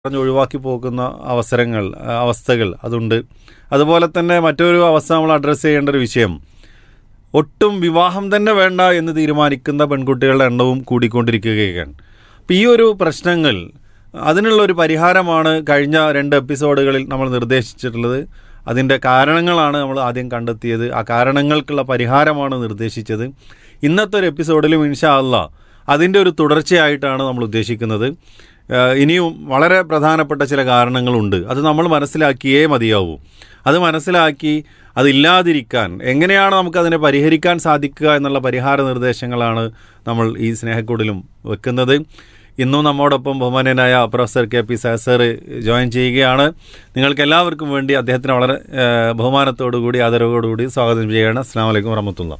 പറഞ്ഞ് ഒഴിവാക്കി പോകുന്ന അവസരങ്ങൾ ആ, അവസ്ഥകൾ അതുണ്ട് അതുപോലെ തന്നെ മറ്റൊരു അവസ്ഥ നമ്മൾ അഡ്രസ്സ് ചെയ്യേണ്ട ഒരു വിഷയം ഒട്ടും വിവാഹം തന്നെ വേണ്ട എന്ന് തീരുമാനിക്കുന്ന പെൺകുട്ടികളുടെ എണ്ണവും കൂടിക്കൊണ്ടിരിക്കുകയാണ് അപ്പോൾ ഈ ഒരു പ്രശ്നങ്ങൾ അതിനുള്ള ഒരു പരിഹാരമാണ് കഴിഞ്ഞ രണ്ട് എപ്പിസോഡുകളിൽ നമ്മൾ നിർദ്ദേശിച്ചിട്ടുള്ളത് അതിൻ്റെ കാരണങ്ങളാണ് നമ്മൾ ആദ്യം കണ്ടെത്തിയത് ആ കാരണങ്ങൾക്കുള്ള പരിഹാരമാണ് നിർദ്ദേശിച്ചത് ഇന്നത്തെ ഒരു എപ്പിസോഡിലും ഇൻഷാ അല്ലാ അതിൻ്റെ ഒരു തുടർച്ചയായിട്ടാണ് നമ്മൾ ഉദ്ദേശിക്കുന്നത് ഏഹ് ഇനിയും വളരെ പ്രധാനപ്പെട്ട ചില കാരണങ്ങളുണ്ട് അത് നമ്മൾ മനസ്സിലാക്കിയേ മതിയാവൂ അത് മനസ്സിലാക്കി അതില്ലാതിരിക്കാൻ എങ്ങനെയാണ് നമുക്കതിനെ പരിഹരിക്കാൻ സാധിക്കുക എന്നുള്ള പരിഹാര നിർദ്ദേശങ്ങളാണ് നമ്മൾ ഈ സ്നേഹക്കൂടിലും വെക്കുന്നത് ഇന്നും നമ്മോടൊപ്പം ബഹുമാന്യനായ professor K P sir join ചെയ്യുകയാണ് നിങ്ങൾക്ക് എല്ലാവർക്കും വേണ്ടി അദ്ദേഹത്തിന് വളരെ ഏഹ്, ബഹുമാനത്തോടുകൂടി ആദരവോടുകൂടി സ്വാഗതം ചെയ്യുകയാണ് അസ്സാം വലൈക്കും വറഹമത്തുള്ള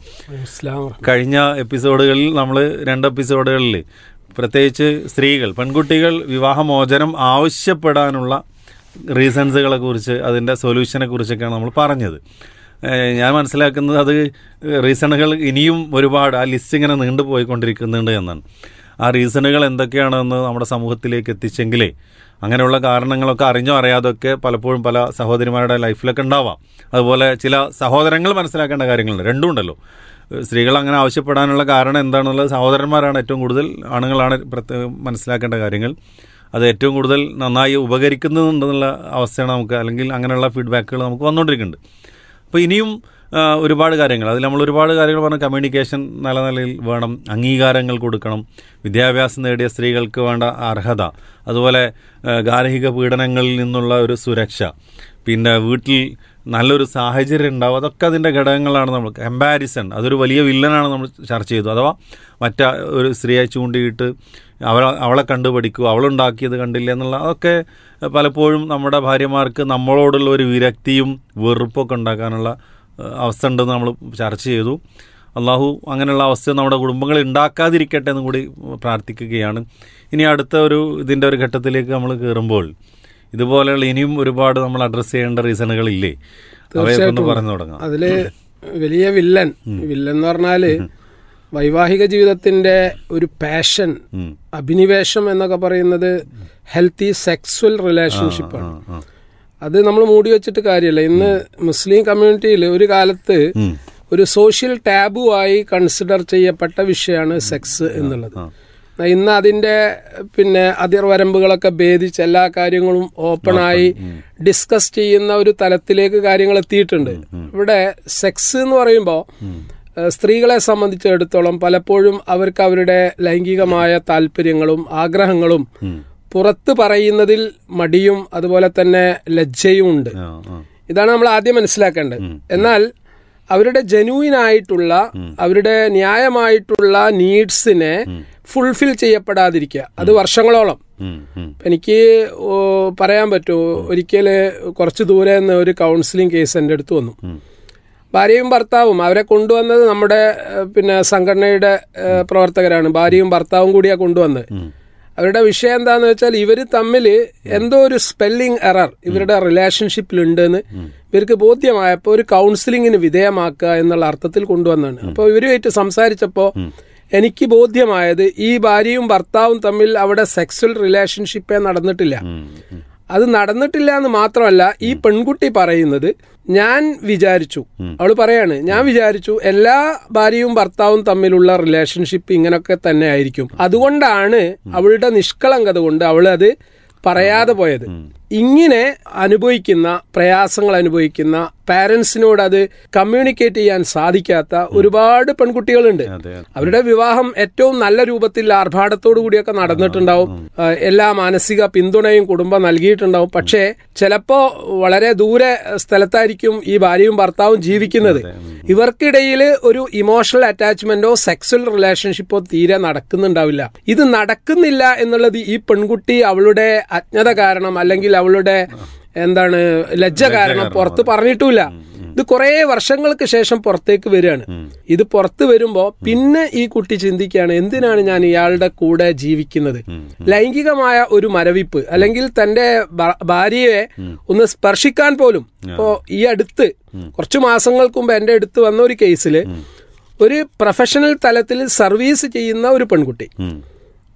കഴിഞ്ഞ എപ്പിസോഡുകളിൽ നമ്മൾ രണ്ട് എപ്പിസോഡുകളിൽ പ്രത്യേകിച്ച് സ്ത്രീകൾ പെൺകുട്ടികൾ വിവാഹമോചനം ആവശ്യപ്പെടാനുള്ള റീസൺസുകളെ കുറിച്ച് അതിൻ്റെ സൊല്യൂഷനെ കുറിച്ചൊക്കെയാണ് നമ്മൾ പറഞ്ഞത് ഏഹ് ഞാൻ മനസ്സിലാക്കുന്നത് അത് റീസണുകൾ ഇനിയും ഒരുപാട് ആ ലിസ്റ്റ് ഇങ്ങനെ നീണ്ടു പോയിക്കൊണ്ടിരിക്കുന്നുണ്ട് എന്നാണ് ആ റീസണുകൾ എന്തൊക്കെയാണെന്ന് നമ്മുടെ സമൂഹത്തിലേക്ക് എത്തിച്ചെങ്കിലേ അങ്ങനെയുള്ള കാരണങ്ങളൊക്കെ അറിഞ്ഞോ അറിയാതൊക്കെ പലപ്പോഴും പല സഹോദരിമാരുടെ ലൈഫിലൊക്കെ ഉണ്ടാവാം അതുപോലെ ചില സഹോദരങ്ങൾ മനസ്സിലാക്കേണ്ട കാര്യങ്ങളുണ്ട് രണ്ടും ഉണ്ടല്ലോ സ്ത്രീകൾ അങ്ങനെ ആവശ്യപ്പെടാനുള്ള കാരണം എന്താണെന്നുള്ളത് സഹോദരന്മാരാണ് ഏറ്റവും കൂടുതൽ ആണുങ്ങളാണ് പ്രത്യേകം മനസ്സിലാക്കേണ്ട കാര്യങ്ങൾ അത് ഏറ്റവും കൂടുതൽ നന്നായി ഉപകരിക്കുന്നുണ്ടെന്നുള്ള അവസ്ഥയാണ് നമുക്ക് അല്ലെങ്കിൽ അങ്ങനെയുള്ള ഫീഡ്ബാക്കുകൾ നമുക്ക് വന്നുകൊണ്ടിരിക്കുന്നുണ്ട് അപ്പോൾ ഇനിയും ആ, ഒരുപാട് കാര്യങ്ങൾ അതിൽ നമ്മൾ ഒരുപാട് കാര്യങ്ങൾ പറഞ്ഞ കമ്മ്യൂണിക്കേഷൻ നല്ല നിലയിൽ വേണം അംഗീകാരങ്ങൾ കൊടുക്കണം വിദ്യാഭ്യാസം നേടിയ സ്ത്രീകൾക്ക് വേണ്ട അർഹത അതുപോലെ ആ, ഗാർഹിക പീഡനങ്ങളിൽ നിന്നുള്ള ഒരു സുരക്ഷ പിന്നെ വീട്ടിൽ നല്ലൊരു സാഹചര്യം ഉണ്ടാവും അതൊക്കെ അതിൻ്റെ ഘടകങ്ങളാണ് നമ്മൾ കമ്പാരിസൺ അതൊരു വലിയ വില്ലനാണ് നമ്മൾ ചർച്ച ചെയ്തു അഥവാ മറ്റ ഒരു സ്ത്രീയെ ചൂണ്ടിയിട്ട് അവളെ അവളെ കണ്ടു പഠിക്കൂ അവളുണ്ടാക്കിയത് കണ്ടില്ല എന്നുള്ള അതൊക്കെ പലപ്പോഴും നമ്മുടെ ഭാര്യമാർക്ക് നമ്മളോടുള്ള ഒരു വിരക്തിയും വെറുപ്പൊക്കെ ഉണ്ടാക്കാനുള്ള ഏഹ്, അവസ്ഥ ഉണ്ടെന്ന് നമ്മൾ ചർച്ച ചെയ്തു അള്ളാഹു അങ്ങനെയുള്ള അവസ്ഥ നമ്മുടെ കുടുംബങ്ങളിൽ ഉണ്ടാക്കാതിരിക്കട്ടെ എന്ന് കൂടി പ്രാർത്ഥിക്കുകയാണ് ഇനി അടുത്ത ഒരു ഇതിൻ്റെ ഒരു ഘട്ടത്തിലേക്ക് നമ്മൾ കയറുമ്പോൾ ഇതുപോലെയുള്ള ഇനിയും ഒരുപാട് നമ്മൾ അഡ്രസ്സ് ചെയ്യേണ്ട റീസണുകളില്ലേ അവയൊക്കെ ഒന്ന് പറഞ്ഞു തുടങ്ങാം അതില് വലിയ വില്ലൻ വില്ലൻ എന്ന് പറഞ്ഞാല് വൈവാഹിക ജീവിതത്തിന്റെ ഒരു പാഷൻ ഉം. അഭിനിവേശം എന്നൊക്കെ പറയുന്നത് ഹെൽത്തി സെക്സ്വൽ റിലേഷൻഷിപ്പാണ് ആ, അത് നമ്മൾ മൂടി വെച്ചിട്ട് കാര്യമല്ല ഇന്ന് മുസ്ലിം കമ്മ്യൂണിറ്റിയിൽ ഒരു കാലത്ത് ഉം. ഒരു സോഷ്യൽ ടാബു ആയി കൺസിഡർ ചെയ്യപ്പെട്ട വിഷയമാണ് സെക്സ് എന്നുള്ളത് ഇന്ന് അതിന്റെ പിന്നെ അതിർവരമ്പുകളൊക്കെ ഭേദിച്ച് എല്ലാ കാര്യങ്ങളും ഓപ്പണായി ഡിസ്കസ് ചെയ്യുന്ന ഒരു തലത്തിലേക്ക് കാര്യങ്ങൾ എത്തിയിട്ടുണ്ട് ഇവിടെ സെക്സ് എന്ന് പറയുമ്പോൾ ഏഹ് സ്ത്രീകളെ സംബന്ധിച്ചിടത്തോളം പലപ്പോഴും അവർക്ക് അവരുടെ ലൈംഗികമായ താല്പര്യങ്ങളും ആഗ്രഹങ്ങളും പുറത്ത് പറയുന്നതിൽ മടിയും അതുപോലെ തന്നെ ലജ്ജയും ഉണ്ട് ആ, ആ. ഇതാണ് നമ്മൾ ആദ്യം മനസ്സിലാക്കേണ്ടത് എന്നാൽ അവരുടെ ജെനുവിൻ ആയിട്ടുള്ള അവരുടെ ന്യായമായിട്ടുള്ള നീഡ്സിനെ ഫുൾഫിൽ ചെയ്യപ്പെടാതിരിക്കുക അത് വർഷങ്ങളോളം ഉം, ഉം. എനിക്ക് ഓ, പറയാൻ പറ്റുമോ ഒരിക്കൽ കുറച്ച് ദൂരെ നിന്ന് ഒരു കൗൺസിലിംഗ് കേസ് എൻ്റെ അടുത്ത് വന്നു ഭാര്യയും ഭർത്താവും അവരെ കൊണ്ടുവന്നത് നമ്മുടെ ഏഹ്, പിന്നെ സംഘടനയുടെ ഏഹ്, പ്രവർത്തകരാണ് ഭാര്യയും ഭർത്താവും കൂടിയാ കൊണ്ടുവന്നത് അവരുടെ വിഷയം എന്താന്ന് വെച്ചാൽ ഇവര് തമ്മിൽ എന്തോ ഒരു സ്പെല്ലിംഗ് എറർ ഇവരുടെ റിലേഷൻഷിപ്പിലുണ്ടെന്ന് ഇവർക്ക് ബോധ്യമായപ്പോൾ ഒരു കൗൺസിലിങ്ങിന് വിധേയമാക്കുക എന്നുള്ള അർത്ഥത്തിൽ കൊണ്ടുവന്നാണ് അപ്പോൾ ഇവരുമായിട്ട് സംസാരിച്ചപ്പോൾ എനിക്ക് ബോധ്യമായത് ഈ ഭാര്യയും ഭർത്താവും തമ്മിൽ അവിടെ സെക്സ്വൽ റിലേഷൻഷിപ്പേ നടന്നിട്ടില്ല അത് നടന്നിട്ടില്ല എന്ന് മാത്രമല്ല ഈ പെൺകുട്ടി പറയുന്നത് ഞാൻ വിചാരിച്ചു അവൾ പറയാണ് ഞാൻ വിചാരിച്ചു എല്ലാ ഭാര്യയും ഭർത്താവും തമ്മിലുള്ള റിലേഷൻഷിപ്പ് ഇങ്ങനൊക്കെ തന്നെ ആയിരിക്കും അതുകൊണ്ടാണ് അവളുടെ നിഷ്കളങ്കത കൊണ്ട് അവൾ അത് പറയാതെ പോയത് ഇങ്ങനെ അനുഭവിക്കുന്ന പ്രയാസങ്ങൾ അനുഭവിക്കുന്ന പാരന്റ്സിനോട് അത് കമ്മ്യൂണിക്കേറ്റ് ചെയ്യാൻ സാധിക്കാത്ത ഒരുപാട് പെൺകുട്ടികളുണ്ട് അതെ അവരുടെ വിവാഹം ഏറ്റവും നല്ല രൂപത്തിൽ ആർഭാടത്തോടു കൂടിയൊക്കെ നടന്നിട്ടുണ്ടാവും ആ, എല്ലാ മാനസിക പിന്തുണയും കുടുംബം നൽകിയിട്ടുണ്ടാവും പക്ഷേ ചിലപ്പോ വളരെ ദൂരെ സ്ഥലത്തായിരിക്കും ഈ ഭാര്യയും ഭർത്താവും ജീവിക്കുന്നത് ഇവർക്കിടയിൽ ഒരു ഇമോഷണൽ അറ്റാച്ച്മെന്റോ സെക്സ്വൽ റിലേഷൻഷിപ്പോ തീരെ നടക്കുന്നുണ്ടാവില്ല ഇത് നടക്കുന്നില്ല എന്നുള്ളത് ഈ പെൺകുട്ടി അവളുടെ അജ്ഞത കാരണം അല്ലെങ്കിൽ അവളുടെ എന്താണ് ലജ്ജ കാരണം പുറത്ത് പറഞ്ഞിട്ടുമില്ല ഇത് കുറെ വർഷങ്ങൾക്ക് ശേഷം പുറത്തേക്ക് വരികയാണ് ഇത് പുറത്ത് വരുമ്പോ പിന്നെ ഈ കുട്ടി ചിന്തിക്കുകയാണ് എന്തിനാണ് ഞാൻ ഇയാളുടെ കൂടെ ജീവിക്കുന്നത് ലൈംഗികമായ ഒരു മരവിപ്പ് അല്ലെങ്കിൽ തന്റെ ഭ- ഭാര്യയെ ഒന്ന് സ്പർശിക്കാൻ പോലും ഇപ്പോ ഈ അടുത്ത് കുറച്ചു മാസങ്ങൾക്ക് മുമ്പ് എന്റെ അടുത്ത് വന്ന ഒരു കേസിൽ ഒരു പ്രൊഫഷണൽ തലത്തിൽ സർവീസ് ചെയ്യുന്ന ഒരു പെൺകുട്ടി ഉം.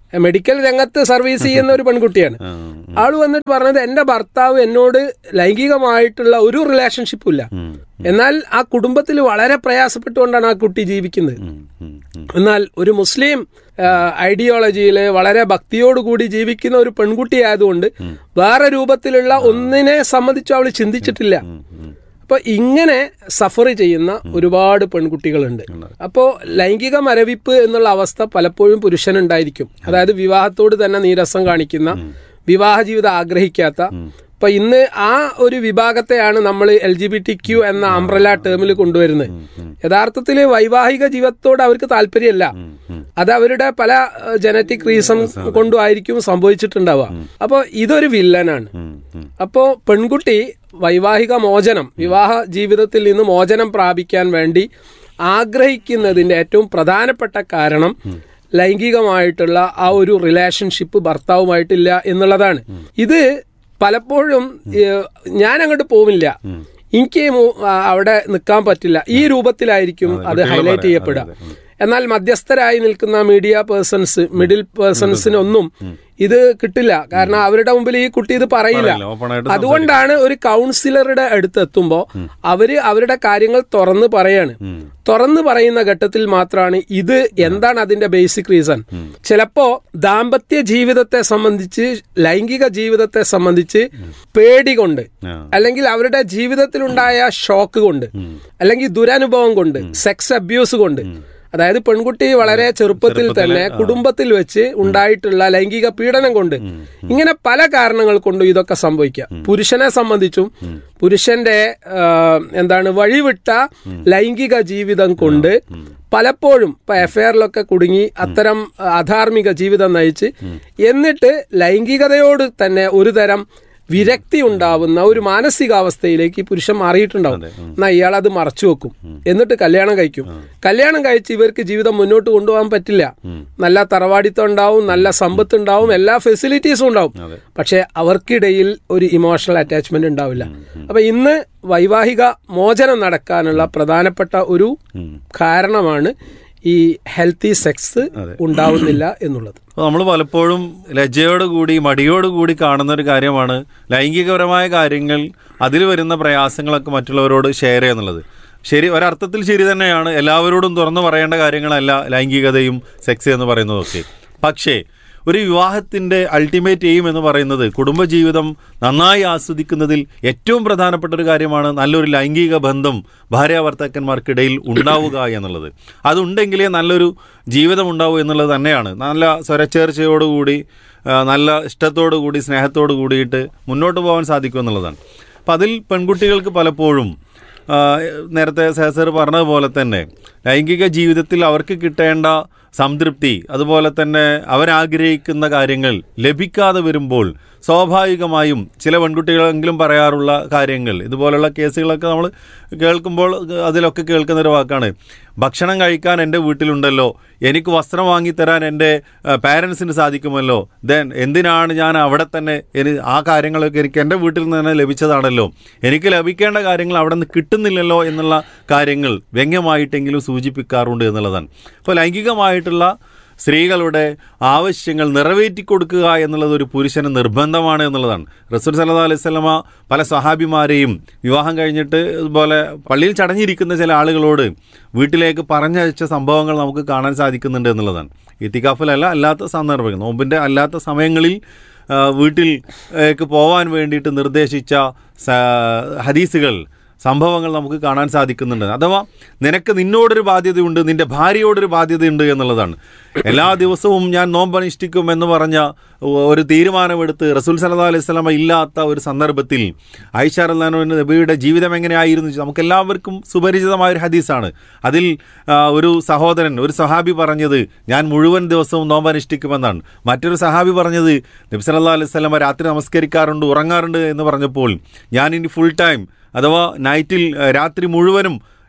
മെഡിക്കൽ രംഗത്ത് സർവീസ് ചെയ്യുന്ന ഒരു പെൺകുട്ടിയാണ് ആ, ആള് വന്നിട്ട് പറഞ്ഞത് എന്റെ ഭർത്താവ് എന്നോട് ലൈംഗികമായിട്ടുള്ള ഒരു റിലേഷൻഷിപ്പും ഇല്ല ഉം, എന്നാൽ ആ കുടുംബത്തിൽ വളരെ പ്രയാസപ്പെട്ടുകൊണ്ടാണ് ആ കുട്ടി ജീവിക്കുന്നത് ഉം, ഉം, ഉം. എന്നാൽ ഒരു മുസ്ലിം ഐഡിയോളജിയിൽ വളരെ ഭക്തിയോടുകൂടി ജീവിക്കുന്ന ഒരു പെൺകുട്ടി ആയതുകൊണ്ട് വേറെ രൂപത്തിലുള്ള ഒന്നിനെ സംബന്ധിച്ച് അവൾ ചിന്തിച്ചിട്ടില്ല ഉം, ഉം. അപ്പൊ ഇങ്ങനെ സഫർ ചെയ്യുന്ന ഒരുപാട് പെൺകുട്ടികളുണ്ട് അപ്പോ ലൈംഗിക മരവിപ്പ് എന്നുള്ള അവസ്ഥ പലപ്പോഴും പുരുഷനുണ്ടായിരിക്കും അതായത് വിവാഹത്തോട് തന്നെ നീരസം കാണിക്കുന്ന വിവാഹ ജീവിതം ആഗ്രഹിക്കാത്ത അപ്പൊ ഇന്ന് ആ ഒരു വിഭാഗത്തെയാണ് നമ്മൾ L G B T Q എന്ന അംബ്രല ടേമിൽ കൊണ്ടുവരുന്നത് യഥാർത്ഥത്തിൽ വൈവാഹിക ജീവിതത്തോട് അവർക്ക് താല്പര്യമല്ല അത് അവരുടെ പല ജനറ്റിക് റീസൺ കൊണ്ടും ആയിരിക്കും സംഭവിച്ചിട്ടുണ്ടാവുക അപ്പോൾ ഇതൊരു വില്ലനാണ് ഉം, ഉം. അപ്പോ പെൺകുട്ടി വൈവാഹിക മോചനം വിവാഹ ജീവിതത്തിൽ നിന്ന് മോചനം പ്രാപിക്കാൻ വേണ്ടി ആഗ്രഹിക്കുന്നതിന്റെ ഏറ്റവും പ്രധാനപ്പെട്ട കാരണം ലൈംഗികമായിട്ടുള്ള ആ ഒരു റിലേഷൻഷിപ്പ് ഭർത്താവുമായിട്ടില്ല എന്നുള്ളതാണ് ഇത് പലപ്പോഴും ഏഹ്, ഞാൻ അങ്ങോട്ട് പോവില്ല എനിക്ക് മു- ആ, അവിടെ നിൽക്കാൻ പറ്റില്ല ഈ രൂപത്തിലായിരിക്കും അത് ഹൈലൈറ്റ് ചെയ്യപ്പെടുക എന്നാൽ മധ്യസ്ഥരായി നിൽക്കുന്ന മീഡിയ പേഴ്സൺസ് മിഡിൽ പേഴ്സൺസിനൊന്നും ഇത് കിട്ടില്ല കാരണം അവരുടെ മുമ്പിൽ ഈ കുട്ടി ഇത് പറയില്ല പറയില്ല, open ആയിട്ട് അതുകൊണ്ടാണ് ഒരു കൗൺസിലറുടെ അടുത്ത് എത്തുമ്പോൾ അവര് അവരുടെ കാര്യങ്ങൾ തുറന്ന് പറയാണ് തുറന്ന് പറയുന്ന ഘട്ടത്തിൽ മാത്രമാണ് ഇത് എന്താണ് അതിന്റെ ബേസിക് റീസൺ ചിലപ്പോ ദാമ്പത്യ ജീവിതത്തെ സംബന്ധിച്ച് ലൈംഗിക ജീവിതത്തെ സംബന്ധിച്ച് പേടി കൊണ്ട് ആ. അല്ലെങ്കിൽ അവരുടെ ജീവിതത്തിലുണ്ടായ ഷോക്ക് കൊണ്ട് അല്ലെങ്കിൽ ദുരനുഭവം കൊണ്ട് സെക്സ് അബ്യൂസ് കൊണ്ട് അതായത് പെൺകുട്ടി വളരെ ചെറുപ്പത്തിൽ തന്നെ കുടുംബത്തിൽ വെച്ച് ഉണ്ടായിട്ടുള്ള ലൈംഗിക പീഡനം കൊണ്ട് ഇങ്ങനെ പല കാരണങ്ങൾ കൊണ്ടും ഇതൊക്കെ സംഭവിക്കാം പുരുഷനെ സംബന്ധിച്ചും പുരുഷന്റെ ആ, എന്താണ് വഴിവിട്ട ലൈംഗിക ജീവിതം കൊണ്ട് പലപ്പോഴും ഇപ്പൊ എഫ്ഐആറിലൊക്കെ കുടുങ്ങി അത്തരം ആ, അധാർമിക ജീവിതം നയിച്ച് എന്നിട്ട് ലൈംഗികതയോട് തന്നെ ഒരു തരം വിരക്തി ഉണ്ടാവുന്ന ഒരു മാനസികാവസ്ഥയിലേക്ക് ഈ പുരുഷൻ മാറിയിട്ടുണ്ടാവും എന്നാ ഇയാൾ അത് മറച്ചു വെക്കും എന്നിട്ട് കല്യാണം കഴിക്കും കല്യാണം കഴിച്ച് ഇവർക്ക് ജീവിതം മുന്നോട്ട് കൊണ്ടുപോകാൻ പറ്റില്ല നല്ല തറവാടിത്തം ഉണ്ടാവും നല്ല സമ്പത്ത് ഉണ്ടാവും എല്ലാ ഫെസിലിറ്റീസും ഉണ്ടാവും പക്ഷെ അവർക്കിടയിൽ ഒരു ഇമോഷണൽ അറ്റാച്ച്മെന്റ് ഉണ്ടാവില്ല അപ്പൊ ഇന്ന് വൈവാഹിക മോചനം നടക്കാനുള്ള പ്രധാനപ്പെട്ട ഒരു കാരണമാണ് ഈ ഹെൽത്തി സെക്സ് ഉണ്ടാവുന്നില്ല എന്നുള്ളത് നമ്മൾ പലപ്പോഴും ലജ്ജയോടുകൂടി മടിയോടുകൂടി കാണുന്ന ഒരു കാര്യമാണ് ലൈംഗികപരമായ കാര്യങ്ങൾ അതിൽ വരുന്ന പ്രയാസങ്ങളൊക്കെ മറ്റുള്ളവരോട് ഷെയർ ചെയ്യുന്നുള്ളത് ശരി ഒരർത്ഥത്തിൽ ശരി തന്നെയാണ് എല്ലാവരോടും തുറന്നു പറയേണ്ട കാര്യങ്ങളല്ല ലൈംഗികതയും സെക്സ് എന്ന് പറയുന്നതൊക്കെ പക്ഷേ ഒരു വിവാഹത്തിന്റെ അൾട്ടിമേറ്റ് എയിം എന്ന് പറയുന്നത് കുടുംബജീവിതം നന്നായി ആസ്വദിക്കുന്നതിൽ ഏറ്റവും പ്രധാനപ്പെട്ട ഒരു കാര്യമാണ് നല്ലൊരു ലൈംഗിക ബന്ധം ഭാര്യാഭർത്താക്കന്മാർക്കിടയിൽ ഉണ്ടാവുക എന്നുള്ളത് അതുണ്ടെങ്കിലേ നല്ലൊരു ജീവിതം ഉണ്ടാവൂ എന്നുള്ളത് തന്നെയാണ് നല്ല സ്വരച്ചേർച്ചയോടുകൂടി ആ, നല്ല ഇഷ്ടത്തോടു കൂടി സ്നേഹത്തോടു കൂടിയിട്ട് മുന്നോട്ട് പോകാൻ സാധിക്കും എന്നുള്ളതാണ് അപ്പം അതിൽ പെൺകുട്ടികൾക്ക് പലപ്പോഴും ആ, നേരത്തെ സേസർ പറഞ്ഞതുപോലെ തന്നെ ലൈംഗിക ജീവിതത്തിൽ അവർക്ക് കിട്ടേണ്ട സംതൃപ്തി അതുപോലെ തന്നെ അവരാഗ്രഹിക്കുന്ന കാര്യങ്ങൾ ലഭിക്കാതെ വരുമ്പോൾ സ്വാഭാവികമായും ചില പെൺകുട്ടികളെങ്കിലും പറയാറുള്ള കാര്യങ്ങൾ ഇതുപോലുള്ള കേസുകളൊക്കെ നമ്മൾ കേൾക്കുമ്പോൾ അതിലൊക്കെ കേൾക്കുന്ന ഒരു വാക്കാണ് ഭക്ഷണം കഴിക്കാൻ എൻ്റെ വീട്ടിലുണ്ടല്ലോ എനിക്ക് വസ്ത്രം വാങ്ങിത്തരാൻ എൻ്റെ പാരൻസിന് സാധിക്കുമല്ലോ ദെൻ എന്തിനാണ് ഞാൻ അവിടെ തന്നെ എനി ആ കാര്യങ്ങളൊക്കെ എനിക്ക് എൻ്റെ വീട്ടിൽ നിന്ന് തന്നെ ലഭിച്ചതാണല്ലോ എനിക്ക് ലഭിക്കേണ്ട കാര്യങ്ങൾ അവിടെ നിന്ന് കിട്ടുന്നില്ലല്ലോ എന്നുള്ള കാര്യങ്ങൾ വ്യംഗ്യമായിട്ടെങ്കിലും സൂചിപ്പിക്കാറുണ്ട് എന്നുള്ളതാണ് അപ്പോൾ ലൈംഗികമായിട്ടുള്ള സ്ത്രീകളുടെ ആവശ്യങ്ങൾ നിറവേറ്റി കൊടുക്കുക എന്നുള്ളത് ഒരു പുരുഷന് നിർബന്ധമാണ് എന്നുള്ളതാണ് റസൂൽ സല്ലാ അലൈഹി സ്വലമ പല സഹാബിമാരെയും വിവാഹം കഴിഞ്ഞിട്ട് ഇതുപോലെ പള്ളിയിൽ ചടഞ്ഞിരിക്കുന്ന ചില ആളുകളോട് വീട്ടിലേക്ക് പറഞ്ഞയച്ച സംഭവങ്ങൾ നമുക്ക് കാണാൻ സാധിക്കുന്നുണ്ട് എന്നുള്ളതാണ് ഇത്തിക്കാഫിലല്ല അല്ലാത്ത സന്ദർഭങ്ങൾ നോമ്പിൻ്റെ അല്ലാത്ത സമയങ്ങളിൽ ആ, വീട്ടിലേക്ക് പോവാൻ വേണ്ടിയിട്ട് നിർദ്ദേശിച്ച സ- ഹദീസുകൾ സംഭവങ്ങൾ നമുക്ക് കാണാൻ സാധിക്കുന്നുണ്ട് അഥവാ നിനക്ക് നിന്നോടൊരു ബാധ്യതയുണ്ട് നിന്റെ ഭാര്യയോടൊരു ബാധ്യതയുണ്ട് എന്നുള്ളതാണ് എല്ലാ ദിവസവും ഞാൻ നോമ്പനുഷ്ഠിക്കും എന്ന് പറഞ്ഞ ഒരു തീരുമാനമെടുത്ത് റസൂൽ സല്ലാ അലൈഹി സ്വലാമ ഇല്ലാത്ത ഒരു സന്ദർഭത്തിൽ ഐഷ റല്ലാനുവിന് നബിയുടെ ജീവിതം എങ്ങനെയായിരുന്നു നമുക്ക് എല്ലാവർക്കും സുപരിചിതമായ ഒരു ഹദീസാണ് അതിൽ ആ, ഒരു സഹോദരൻ ഒരു സഹാബി പറഞ്ഞത് ഞാൻ മുഴുവൻ ദിവസവും നോമ്പനുഷ്ഠിക്കുമെന്നാണ് മറ്റൊരു സഹാബി പറഞ്ഞത് നബി സല്ലാ അലൈഹി സ്വലാമ രാത്രി നമസ്കരിക്കാറുണ്ട് ഉറങ്ങാറുണ്ട് എന്ന് പറഞ്ഞപ്പോൾ ഞാൻ ഇനി ഫുൾ ടൈം അഥവാ നൈറ്റിൽ ഏഹ്, രാത്രി മുഴുവനും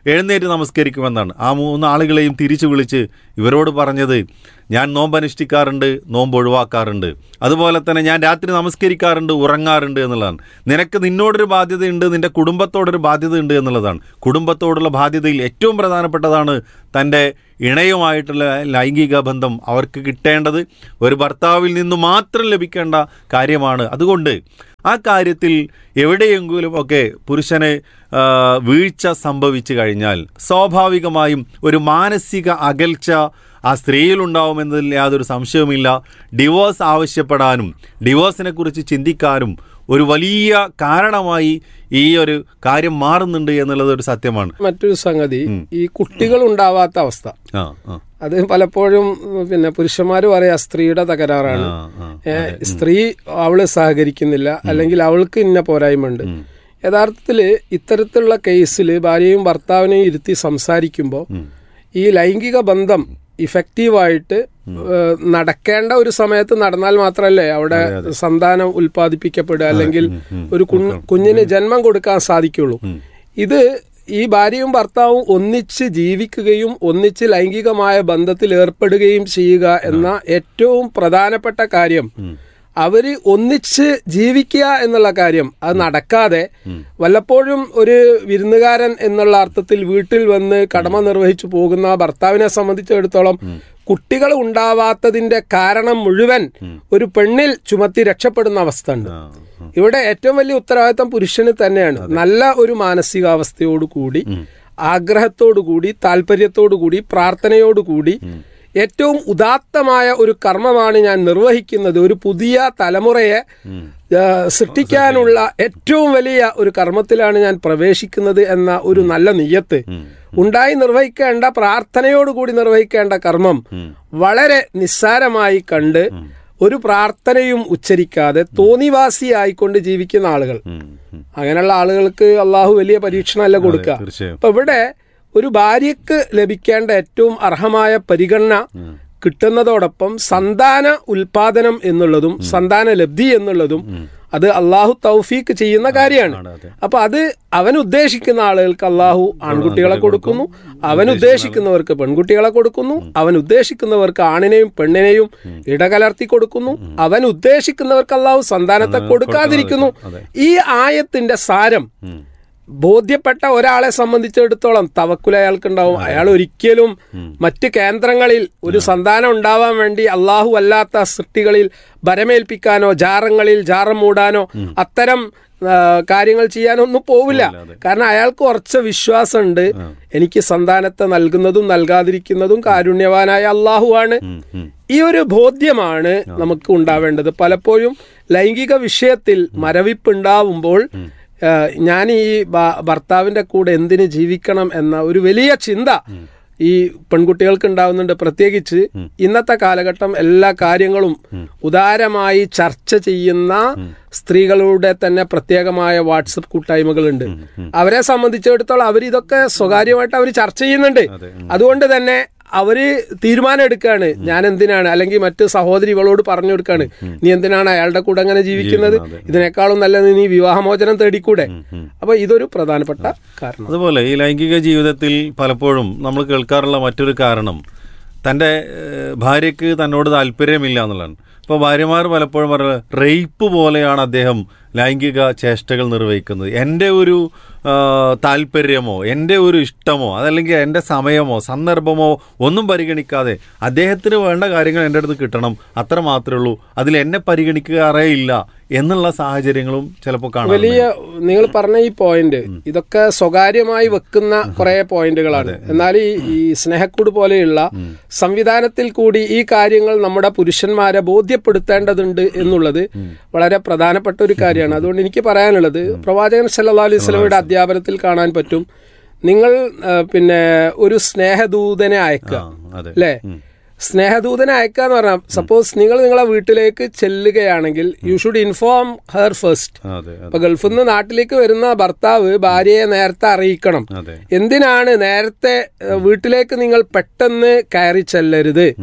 എഴുന്നേറ്റ് നമസ്കരിക്കുമെന്നാണ് ആ മൂന്ന് ആളുകളെയും തിരിച്ചു വിളിച്ച് ഇവരോട് പറഞ്ഞത് ഞാൻ നോമ്പ് അനുഷ്ഠിക്കാറുണ്ട് നോമ്പ് ഒഴിവാക്കാറുണ്ട് അതുപോലെ തന്നെ ഞാൻ രാത്രി നമസ്കരിക്കാറുണ്ട് ഉറങ്ങാറുണ്ട് എന്നുള്ളതാണ് നിനക്ക് നിന്നോടൊരു ബാധ്യതയുണ്ട് നിന്റെ കുടുംബത്തോടൊരു ബാധ്യതയുണ്ട് എന്നുള്ളതാണ് കുടുംബത്തോടുള്ള ബാധ്യതയിൽ ഏറ്റവും പ്രധാനപ്പെട്ടതാണ് തൻ്റെ ഇണയുമായിട്ടുള്ള ലൈംഗിക ബന്ധം അവർക്ക് കിട്ടേണ്ടത് ഒരു ഭർത്താവിൽ നിന്ന് മാത്രം ലഭിക്കേണ്ട കാര്യമാണ് അതുകൊണ്ട് ആ കാര്യത്തിൽ എവിടെയെങ്കിലും ഒക്കെ പുരുഷന് ആ, വീഴ്ച സംഭവിച്ചു കഴിഞ്ഞാൽ സ്വാഭാവികമായും ഒരു മാനസിക അകൽച്ച ആ സ്ത്രീയിലുണ്ടാവുമെന്നതിൽ യാതൊരു സംശയവുമില്ല ഡിവോഴ്സ് ആവശ്യപ്പെടാനും ഡിവോഴ്സിനെ കുറിച്ച് ചിന്തിക്കാനും ഒരു വലിയ കാരണമായി ഈ ഒരു കാര്യം മാറുന്നുണ്ട് എന്നുള്ളത് ഒരു സത്യമാണ് മറ്റൊരു സംഗതി ഈ കുട്ടികൾ ഉണ്ടാവാത്ത അവസ്ഥ ആ ആ അത് പലപ്പോഴും ഉം, പിന്നെ പുരുഷന്മാർ പറയാ സ്ത്രീയുടെ തകരാറാണ് ആ, ആ. ഏ, സ്ത്രീ അവള് സഹകരിക്കുന്നില്ല അല്ലെങ്കിൽ അവൾക്ക് ഇന്ന പോരായ്മയുണ്ട് യഥാർത്ഥത്തില് ഇത്തരത്തിലുള്ള കേസിൽ ഭാര്യയും ഭർത്താവിനെയും ഇരുത്തി സംസാരിക്കുമ്പോൾ ഈ ലൈംഗിക ബന്ധം ഇഫക്റ്റീവായിട്ട് ഏഹ്, നടക്കേണ്ട ഒരു സമയത്ത് നടന്നാൽ മാത്രമല്ലേ അവിടെ സന്താനം ഉൽപ്പാദിപ്പിക്കപ്പെടുക അല്ലെങ്കിൽ ഒരു കുഞ്ഞ് കുഞ്ഞിന് ജന്മം കൊടുക്കാൻ സാധിക്കുള്ളൂ ഇത് ഈ ഭാര്യയും ഭർത്താവും ഒന്നിച്ച് ജീവിക്കുകയും ഒന്നിച്ച് ലൈംഗികമായ ബന്ധത്തിൽ ഏർപ്പെടുകയും ചെയ്യുക എന്ന ഏറ്റവും പ്രധാനപ്പെട്ട കാര്യം അവര് ഒന്നിച്ച് ജീവിക്കുക എന്നുള്ള കാര്യം അത് നടക്കാതെ വല്ലപ്പോഴും ഒരു വിരുന്നുകാരൻ എന്നുള്ള അർത്ഥത്തിൽ വീട്ടിൽ വന്ന് കടമ നിർവഹിച്ചു പോകുന്ന ഭർത്താവിനെ സംബന്ധിച്ചിടത്തോളം കുട്ടികൾ ഉണ്ടാവാത്തതിന്റെ കാരണം മുഴുവൻ ഒരു പെണ്ണിൽ ചുമത്തി രക്ഷപ്പെടുന്ന അവസ്ഥ ഉണ്ട് ആ, ആ. ഇവിടെ ഏറ്റവും വലിയ ഉത്തരവാദിത്തം പുരുഷന് തന്നെയാണ് നല്ല ഒരു മാനസികാവസ്ഥയോട് കൂടി ആഗ്രഹത്തോടു കൂടി താല്പര്യത്തോടു കൂടി പ്രാർത്ഥനയോടു കൂടി ഏറ്റവും ഉദാത്തമായ ഒരു കർമ്മമാണ് ഞാൻ നിർവഹിക്കുന്നത് ഒരു പുതിയ തലമുറയെ ആ, സൃഷ്ടിക്കാനുള്ള ഏറ്റവും വലിയ ഒരു കർമ്മത്തിലാണ് ഞാൻ പ്രവേശിക്കുന്നത് എന്ന ഒരു നല്ല നിയ്യത്ത് ഉണ്ടായി നിർവഹിക്കേണ്ട പ്രാർത്ഥനയോടുകൂടി നിർവഹിക്കേണ്ട കർമ്മം വളരെ നിസ്സാരമായി കണ്ട് ഒരു പ്രാർത്ഥനയും ഉച്ചരിക്കാതെ തോന്നിവാസിയായിക്കൊണ്ട് ജീവിക്കുന്ന ആളുകൾ ഉം, ഉം. അങ്ങനെയുള്ള ആളുകൾക്ക് അള്ളാഹു വലിയ പരീക്ഷണമല്ല കൊടുക്കുക തീർച്ചയായും അപ്പൊ ഇവിടെ ഒരു ഭാര്യക്ക് ലഭിക്കേണ്ട ഏറ്റവും അർഹമായ പരിഗണന കിട്ടുന്നതോടൊപ്പം സന്താന ഉൽപാദനം എന്നുള്ളതും സന്താന ലബ്ധി എന്നുള്ളതും അത് അള്ളാഹു തൗഫീക്ക് ചെയ്യുന്ന കാര്യമാണ് ആണ്, അതെ. അപ്പൊ അത് അവൻ ഉദ്ദേശിക്കുന്ന ആളുകൾക്ക് അള്ളാഹു ആൺകുട്ടികളെ കൊടുക്കുന്നു അവൻ ഉദ്ദേശിക്കുന്നവർക്ക് പെൺകുട്ടികളെ കൊടുക്കുന്നു അവൻ ഉദ്ദേശിക്കുന്നവർക്ക് ആണിനെയും പെണ്ണിനെയും ഇടകലർത്തി കൊടുക്കുന്നു അവൻ ഉദ്ദേശിക്കുന്നവർക്ക് അള്ളാഹു സന്താനത്തെ കൊടുക്കാതിരിക്കുന്നു അതെ. ഈ ആയത്തിന്റെ സാരം ഉം. ബോധ്യപ്പെട്ട ഒരാളെ സംബന്ധിച്ചിടത്തോളം തവക്കുല അയാൾക്കുണ്ടാവും അയാൾ ഒരിക്കലും മറ്റ് കേന്ദ്രങ്ങളിൽ ഒരു സന്താനം ഉണ്ടാവാൻ വേണ്ടി അള്ളാഹു അല്ലാത്ത സൃഷ്ടികളിൽ ഭരമേൽപ്പിക്കാനോ ജാറങ്ങളിൽ ജാറം മൂടാനോ അത്തരം ആ, കാര്യങ്ങൾ ചെയ്യാനൊന്നും പോവില്ല കാരണം അയാൾക്ക് ഉറച്ച വിശ്വാസമുണ്ട് എനിക്ക് സന്താനത്തെ നൽകുന്നതും നൽകാതിരിക്കുന്നതും കാരുണ്യവാനായ അള്ളാഹുവാണ് ഉം, ഉം. ഈ ഒരു ബോധ്യമാണ് നമുക്ക് ഉണ്ടാവേണ്ടത് പലപ്പോഴും ലൈംഗിക വിഷയത്തിൽ മരവിപ്പുണ്ടാവുമ്പോൾ ആ, ഞാൻ ഈ ഭ- ഭർത്താവിന്റെ കൂടെ എന്തിന് ജീവിക്കണം എന്ന ഒരു വലിയ ചിന്ത ഈ പെൺകുട്ടികൾക്ക് ഉണ്ടാവുന്നുണ്ട് പ്രത്യേകിച്ച് ഇന്നത്തെ കാലഘട്ടം എല്ലാ കാര്യങ്ങളും ഉദാരമായി ചർച്ച ചെയ്യുന്ന സ്ത്രീകളുടെ തന്നെ പ്രത്യേകമായ വാട്സപ്പ് കൂട്ടായ്മകളുണ്ട് അവരെ സംബന്ധിച്ചിടത്തോളം അവർ ഇതൊക്കെ സ്വകാര്യമായിട്ട് അവർ ചർച്ച ചെയ്യുന്നുണ്ട് അതുകൊണ്ട് തന്നെ അവര് തീരുമാനം എടുക്കുകയാണ് ഞാൻ എന്തിനാണ് അല്ലെങ്കിൽ മറ്റ് സഹോദരി ഇവളോട് പറഞ്ഞു കൊടുക്കാണ് നീ എന്തിനാണ് അയാളുടെ കൂടെ അങ്ങനെ ജീവിക്കുന്നത് ഇതിനേക്കാളും നല്ലത് നീ വിവാഹമോചനം തേടിക്കൂടെ അപ്പൊ ഇതൊരു പ്രധാനപ്പെട്ട കാരണം അതുപോലെ ഈ ലൈംഗിക ജീവിതത്തിൽ പലപ്പോഴും നമ്മൾ കേൾക്കാറുള്ള മറ്റൊരു കാരണം തൻ്റെ ഏഹ്, ഭാര്യയ്ക്ക് തന്നോട് താല്പര്യമില്ല എന്നുള്ളതാണ് ഇപ്പോൾ ഭാര്യമാർ പലപ്പോഴും പറയുന്നത് റേപ്പ് പോലെയാണ് അദ്ദേഹം ലൈംഗിക ചേഷ്ടകൾ നിർവഹിക്കുന്നത് എൻ്റെ ഒരു ആ, താല്പര്യമോ എൻ്റെ ഒരു ഇഷ്ടമോ അതല്ലെങ്കിൽ എൻ്റെ സമയമോ സന്ദർഭമോ ഒന്നും പരിഗണിക്കാതെ അദ്ദേഹത്തിന് വേണ്ട കാര്യങ്ങൾ എൻ്റെ അടുത്ത് കിട്ടണം അത്ര മാത്രമേ ഉള്ളൂ അതിൽ എന്നെ പരിഗണിക്കാറേയില്ല എന്നുള്ള സാഹചര്യങ്ങളും ചിലപ്പോൾ കാണാം വലിയ നിങ്ങൾ പറഞ്ഞ ഈ പോയിന്റ് ഇതൊക്കെ സ്വകാര്യമായി വെക്കുന്ന കുറെ പോയിന്റുകളാണ് എന്നാൽ ഈ ഈ സ്നേഹക്കൂട് പോലെയുള്ള സംവിധാനത്തിൽ കൂടി ഈ കാര്യങ്ങൾ നമ്മുടെ പുരുഷന്മാരെ ബോധ്യപ്പെടുത്തേണ്ടതുണ്ട് എന്നുള്ളത് വളരെ പ്രധാനപ്പെട്ട ഒരു കാര്യമാണ് അതുകൊണ്ട് എനിക്ക് പറയാനുള്ളത് പ്രവാചകൻ സല്ലല്ലാഹു അലൈഹി വസല്ലമയുടെ അധ്യാപനത്തിൽ കാണാൻ പറ്റും നിങ്ങൾ ആ, പിന്നെ ഒരു സ്നേഹദൂതനെ അയക്കുക ആ, അതെ അല്ലേ സ്നേഹദൂതനെ അയക്കുക എന്ന് പറഞ്ഞാൽ സപ്പോസ് നിങ്ങൾ നിങ്ങളെ വീട്ടിലേക്ക് ചെല്ലുകയാണെങ്കിൽ you should inform her first അതെ അതെ അപ്പൊ ഗൾഫിൽ നിന്ന് നാട്ടിലേക്ക് വരുന്ന ഭർത്താവ് ഭാര്യയെ നേരത്തെ അറിയിക്കണം അതെ എന്തിനാണ് നേരത്തെ ഏഹ്, വീട്ടിലേക്ക് നിങ്ങൾ പെട്ടെന്ന് കയറി ചെല്ലരുത്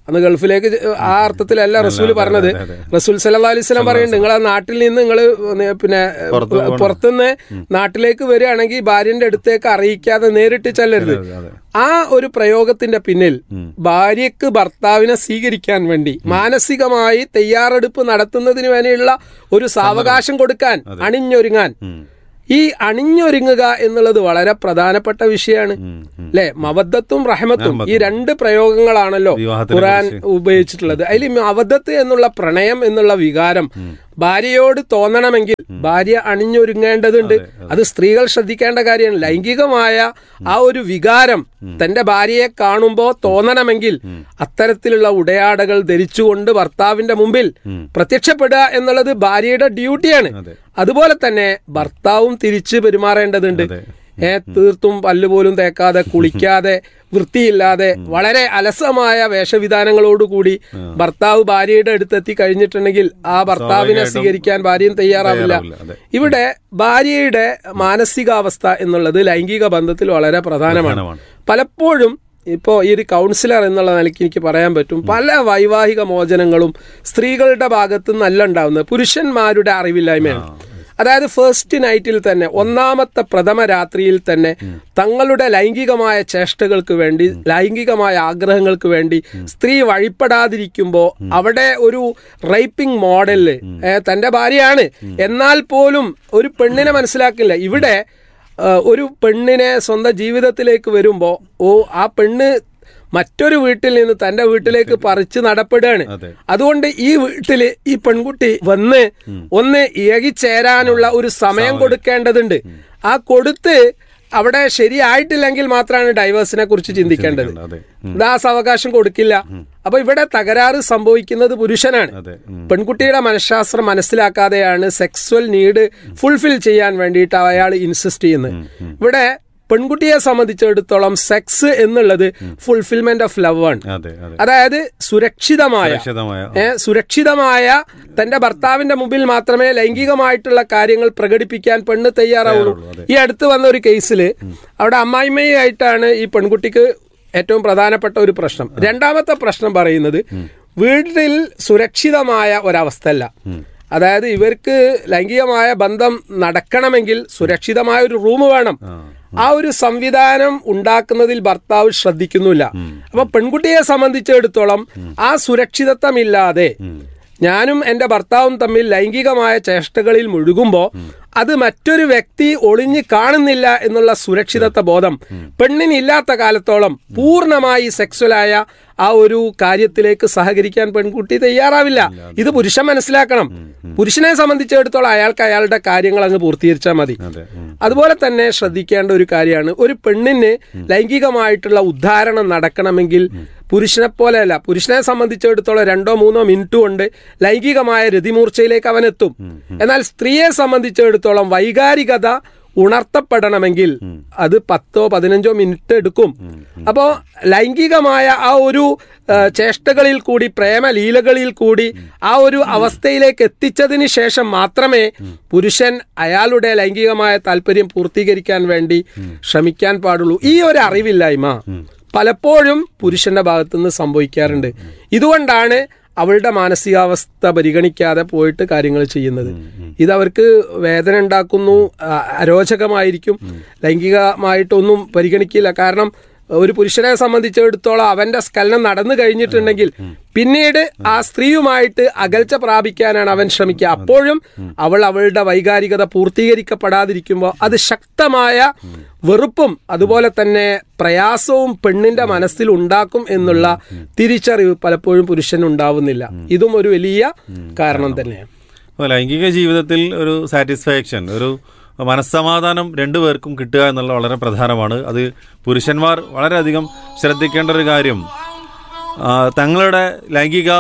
അന്ന് ഗൾഫിലേക്ക് ജ- ആ അർത്ഥത്തിലല്ല റസൂൽ പറഞ്ഞത് റസൂൽ സല്ലാ അലൈഹി സ്വലം പറയുന്നുണ്ട് നിങ്ങൾ ആ നാട്ടിൽ നിന്ന് നിങ്ങൾ പിന്നെ പുറത്ത് പോകണം. പുറത്തുനിന്ന് നാട്ടിലേക്ക് വരികയാണെങ്കിൽ ഭാര്യന്റെ അടുത്തേക്ക് അറിയിക്കാതെ നേരിട്ട് ചെല്ലരുത് അതെ ആ ഒരു പ്രയോഗത്തിന്റെ പിന്നിൽ ഭാര്യക്ക് ഭർത്താവിനെ സ്വീകരിക്കാൻ വേണ്ടി മാനസികമായി തയ്യാറെടുപ്പ് നടത്തുന്നതിന് വേണ്ടിയുള്ള ഒരു സാവകാശം കൊടുക്കാൻ അണിഞ്ഞൊരുങ്ങാൻ ഉം. ഈ അണിഞ്ഞൊരുങ്ങുക എന്നുള്ളത് വളരെ പ്രധാനപ്പെട്ട വിഷയമാണ് ഉം. ഉം. അല്ലെ മവദ്ദത്തും റഹമത്തും ഈ രണ്ട് പ്രയോഗങ്ങളാണല്ലോ വിവാഹത്തിനെ ഖുറാൻ ഉപയോഗിച്ചിട്ടുള്ളത് അതിൽ മവദ്ദത്ത് എന്നുള്ള പ്രണയം എന്നുള്ള വികാരം ഭാര്യയോട് തോന്നണമെങ്കിൽ ഭാര്യ അണിഞ്ഞൊരുങ്ങേണ്ടതുണ്ട് അത് സ്ത്രീകൾ ശ്രദ്ധിക്കേണ്ട കാര്യമാണ് ലൈംഗികമായ ആ ഒരു വികാരം തന്റെ ഭാര്യയെ കാണുമ്പോൾ തോന്നണമെങ്കിൽ അത്തരത്തിലുള്ള ഉടയാടകൾ ധരിച്ചുകൊണ്ട് ഭർത്താവിന്റെ മുമ്പിൽ പ്രത്യക്ഷപ്പെടുക എന്നുള്ളത് ഭാര്യയുടെ ഡ്യൂട്ടിയാണ് അതെ. അതുപോലെ തന്നെ ഭർത്താവും തിരിച്ച് പെരുമാറേണ്ടതുണ്ട് അതെ. ഏ തീർത്തും പല്ലുപോലും തേക്കാതെ കുളിക്കാതെ വൃത്തിയില്ലാതെ വളരെ അലസമായ വേഷവിധാനങ്ങളോടുകൂടി ഭർത്താവ് ഭാര്യയുടെ അടുത്തെത്തി കഴിഞ്ഞിട്ടുണ്ടെങ്കിൽ ആ ഭർത്താവിനെ സ്വീകരിക്കാൻ ഭാര്യയും തയ്യാറാവില്ല തയ്യാറാവില്ല, അതെ. ഇവിടെ ഭാര്യയുടെ മാനസികാവസ്ഥ എന്നുള്ളത് ലൈംഗിക ബന്ധത്തിൽ വളരെ പ്രധാനമാണ് പ്രധാനമാണ്. പലപ്പോഴും ഇപ്പോൾ ഈ ഒരു കൗൺസിലർ എന്നുള്ള നിലയ്ക്ക് എനിക്ക് പറയാൻ പറ്റും പല വൈവാഹിക മോചനങ്ങളും സ്ത്രീകളുടെ ഭാഗത്ത് നിന്നല്ല ഉണ്ടാവുന്നത് പുരുഷന്മാരുടെ അറിവില്ലായ്മയാണ് അതായത് ഫസ്റ്റ് നൈറ്റിൽ തന്നെ ഒന്നാമത്തെ പ്രഥമ രാത്രിയിൽ തന്നെ തങ്ങളുടെ ലൈംഗികമായ ചേഷ്ടകൾക്ക് വേണ്ടി ലൈംഗികമായ ആഗ്രഹങ്ങൾക്ക് വേണ്ടി സ്ത്രീ വഴിപ്പെടാതിരിക്കുമ്പോൾ അവിടെ ഒരു റേപ്പിംഗ് മോഡലില് ഏ, തന്റെ ഭാര്യയാണ് എന്നാൽ പോലും ഒരു പെണ്ണിനെ മനസ്സിലാക്കില്ല ഇവിടെ ആ, ഒരു പെണ്ണിനെ സ്വന്തം ജീവിതത്തിലേക്ക് വരുമ്പോൾ ഓ ആ പെണ്ണ് മറ്റൊരു വീട്ടിൽ നിന്ന് തന്റെ വീട്ടിലേക്ക് പറിച്ച് നടപ്പെടുകയാണ് അതെ. അതുകൊണ്ട് ഈ വീട്ടില് ഈ പെൺകുട്ടി വന്ന് ഒന്ന് ഇഴകിച്ചേരാനുള്ള ഒരു സമയം കൊടുക്കേണ്ടതുണ്ട് ആ കൊടുത്ത് അവിടെ ശരിയായിട്ടില്ലെങ്കിൽ മാത്രമാണ് ഡൈവേഴ്സിനെ കുറിച്ച് ചിന്തിക്കേണ്ടത് അതെ ഇത് ആ സാവകാശം കൊടുക്കില്ല അപ്പൊ ഇവിടെ തകരാറ് സംഭവിക്കുന്നത് പുരുഷനാണ് അതെ ഉം. പെൺകുട്ടിയുടെ മനഃശാസ്ത്രം മനസ്സിലാക്കാതെയാണ് സെക്സ്വൽ നീഡ് ഫുൾഫിൽ ചെയ്യാൻ വേണ്ടിയിട്ട് അയാൾ ഇൻസിസ്റ്റ് ചെയ്യുന്നത് ഇവിടെ പെൺകുട്ടിയെ സംബന്ധിച്ചിടത്തോളം സെക്സ് എന്നുള്ളത് ഫുൾഫിൽമെന്റ് ഓഫ് ലവ് ആണ് അതെ അതെ അതായത് സുരക്ഷിതമായ സുരക്ഷിതമായ ഏ, സുരക്ഷിതമായ തന്റെ ഭർത്താവിന്റെ മുമ്പിൽ മാത്രമേ ലൈംഗികമായിട്ടുള്ള കാര്യങ്ങൾ പ്രകടിപ്പിക്കാൻ പെണ്ണ് തയ്യാറാവുള്ളൂ അതെ. ഈ അടുത്ത് വന്ന ഒരു കേസിൽ അവിടെ അമ്മായിമ്മയായിട്ടാണ് ഈ പെൺകുട്ടിക്ക് ഏറ്റവും പ്രധാനപ്പെട്ട ഒരു പ്രശ്നം രണ്ടാമത്തെ പ്രശ്നം പറയുന്നത് വീട്ടിൽ സുരക്ഷിതമായ ഒരവസ്ഥയല്ല അതായത് ഇവർക്ക് ലൈംഗികമായ ബന്ധം നടക്കണമെങ്കിൽ സുരക്ഷിതമായ ഒരു റൂം വേണം ആ ഒരു സംവിധാനം ഉണ്ടാക്കുന്നതിൽ ഭർത്താവ് ശ്രദ്ധിക്കുന്നില്ല അപ്പൊ പെൺകുട്ടിയെ സംബന്ധിച്ചിടത്തോളം ആ സുരക്ഷിതത്വമില്ലാതെ ഞാനും എന്റെ ഭർത്താവും തമ്മിൽ ലൈംഗികമായ ചേഷ്ടകളിൽ മുഴുകുമ്പോൾ അത് മറ്റൊരു വ്യക്തി ഒളിഞ്ഞു കാണുന്നില്ല എന്നുള്ള സുരക്ഷിതത്വ ബോധം പെണ്ണിന് ഇല്ലാത്ത കാലത്തോളം പൂർണ്ണമായി സെക്സ്വലായ ആ ഒരു കാര്യത്തിലേക്ക് സഹകരിക്കാൻ പെൺകുട്ടി തയ്യാറാവില്ല ഇത് പുരുഷൻ മനസ്സിലാക്കണം പുരുഷനെ സംബന്ധിച്ചിടത്തോളം അയാൾക്ക് അയാളുടെ കാര്യങ്ങൾ അങ്ങ് പൂർത്തീകരിച്ചാൽ മതി അതെ ഉം. അതുപോലെ തന്നെ ശ്രദ്ധിക്കേണ്ട ഒരു കാര്യമാണ് ഒരു പെണ്ണിന് ലൈംഗികമായിട്ടുള്ള ഉദ്ധാരണം നടക്കണമെങ്കിൽ പുരുഷനെ പോലെയല്ല പുരുഷനെ സംബന്ധിച്ചിടത്തോളം രണ്ടോ മൂന്നോ മിനിറ്റ് കൊണ്ട് ലൈംഗികമായ രതിമൂർച്ചയിലേക്ക് അവൻ എത്തും എന്നാൽ സ്ത്രീയെ സംബന്ധിച്ചിടത്തോളം വൈകാരികത ഉണർത്തപ്പെടണമെങ്കിൽ അത് പത്തോ പതിനഞ്ചോ മിനിറ്റ് എടുക്കും അപ്പോ ലൈംഗികമായ ആ ഒരു ആ, ചേഷ്ടകളിൽ കൂടി പ്രേമലീലകളിൽ കൂടി ആ ഒരു അവസ്ഥയിലേക്ക് എത്തിച്ചതിന് ശേഷം മാത്രമേ പുരുഷൻ അയാളുടെ ലൈംഗികമായ താല്പര്യം പൂർത്തീകരിക്കാൻ വേണ്ടി ശ്രമിക്കാൻ പാടുള്ളൂ ഈ ഒരു അറിവില്ലായ്മ പലപ്പോഴും പുരുഷന്റെ ഭാഗത്തുനിന്ന് സംഭവിക്കാറുണ്ട് ഇതുകൊണ്ടാണ് അവളുടെ മാനസികാവസ്ഥ പരിഗണിക്കാതെ പോയിട്ട് കാര്യങ്ങൾ ചെയ്യുന്നത് ഇത് അവർക്ക് വേദന ഉണ്ടാക്കുന്നു ആ, അരോചകമായിരിക്കും ലൈംഗികമായിട്ടൊന്നും പരിഗണിക്കില്ല കാരണം ഒരു പുരുഷനെ സംബന്ധിച്ചിടത്തോളം അവന്റെ സ്ഖലനം നടന്നു കഴിഞ്ഞിട്ടുണ്ടെങ്കിൽ പിന്നീട് ആ സ്ത്രീയുമായിട്ട് അകൽച്ച പ്രാപിക്കാനാണ് അവൻ ശ്രമിക്കുക അപ്പോഴും അവൾ അവളുടെ വൈകാരികത പൂർത്തീകരിക്കപ്പെടാതിരിക്കുമ്പോൾ അത് ശക്തമായ വെറുപ്പും അതുപോലെ തന്നെ പ്രയാസവും പെണ്ണിന്റെ മനസ്സിൽ ഉണ്ടാക്കും എന്നുള്ള തിരിച്ചറിവ് പലപ്പോഴും പുരുഷൻ ഉണ്ടാവുന്നില്ല ഇതും ഒരു വലിയ കാരണം തന്നെയാണ് അപ്പോൾ ലൈംഗിക ജീവിതത്തിൽ ഒരു സാറ്റിസ്ഫാക്ഷൻ ഒരു മനസ്സമാധാനം രണ്ടുപേർക്കും കിട്ടുക എന്നുള്ള വളരെ പ്രധാനമാണ് അത് പുരുഷന്മാർ വളരെയധികം ശ്രദ്ധിക്കേണ്ട ഒരു കാര്യം ആ, തങ്ങളുടെ ലൈംഗിക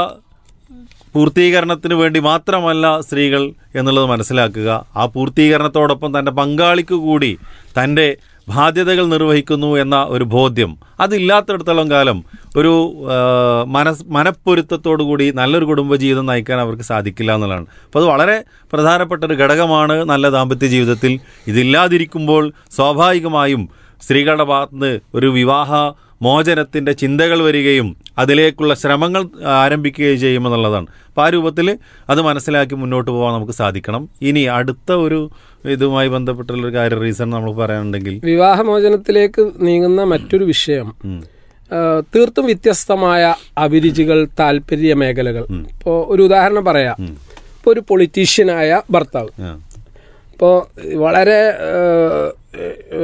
പൂർത്തീകരണത്തിന് വേണ്ടി മാത്രമല്ല സ്ത്രീകൾ എന്നുള്ളത് മനസ്സിലാക്കുക ആ പൂർത്തീകരണത്തോടൊപ്പം തൻ്റെ പങ്കാളിക്ക് കൂടി തൻ്റെ ബാധ്യതകൾ നിർവഹിക്കുന്നു എന്ന ഒരു ബോധ്യം അതില്ലാത്തിടത്തോളം കാലം ഒരു ആ, മനസ് മനപ്പൊരുത്തത്തോടു കൂടി നല്ലൊരു കുടുംബജീവിതം നയിക്കാൻ അവർക്ക് സാധിക്കില്ല എന്നുള്ളതാണ് അപ്പോൾ അത് വളരെ പ്രധാനപ്പെട്ട ഒരു ഘടകമാണ് നല്ല ദാമ്പത്യ ജീവിതത്തിൽ ഇതില്ലാതിരിക്കുമ്പോൾ സ്വാഭാവികമായും സ്ത്രീകളുടെ ഭാഗത്തുനിന്ന് ഒരു വിവാഹ മോചനത്തിൻ്റെ ചിന്തകൾ വരികയും അതിലേക്കുള്ള ശ്രമങ്ങൾ ആരംഭിക്കുകയും ചെയ്യുമെന്നുള്ളതാണ് അപ്പോൾ ആ രൂപത്തിൽ അത് മനസ്സിലാക്കി മുന്നോട്ട് പോകാൻ നമുക്ക് സാധിക്കണം ഇനി അടുത്ത ഒരു ഇതുമായി ബന്ധപ്പെട്ടുള്ളൊരു കാര്യം റീസൺ നമ്മൾ പറയാനുണ്ടെങ്കിൽ വിവാഹമോചനത്തിലേക്ക് നീങ്ങുന്ന മറ്റൊരു വിഷയം ഉം. ആ, തീർത്തും വ്യത്യസ്തമായ അഭിരുചികൾ താല്പര്യ മേഖലകൾ ഇപ്പോൾ ഒരു ഉദാഹരണം പറയാം ഇപ്പോൾ ഒരു പൊളിറ്റീഷ്യനായ ഭർത്താവ് ആ. ഇപ്പോൾ വളരെ ആ, ആ,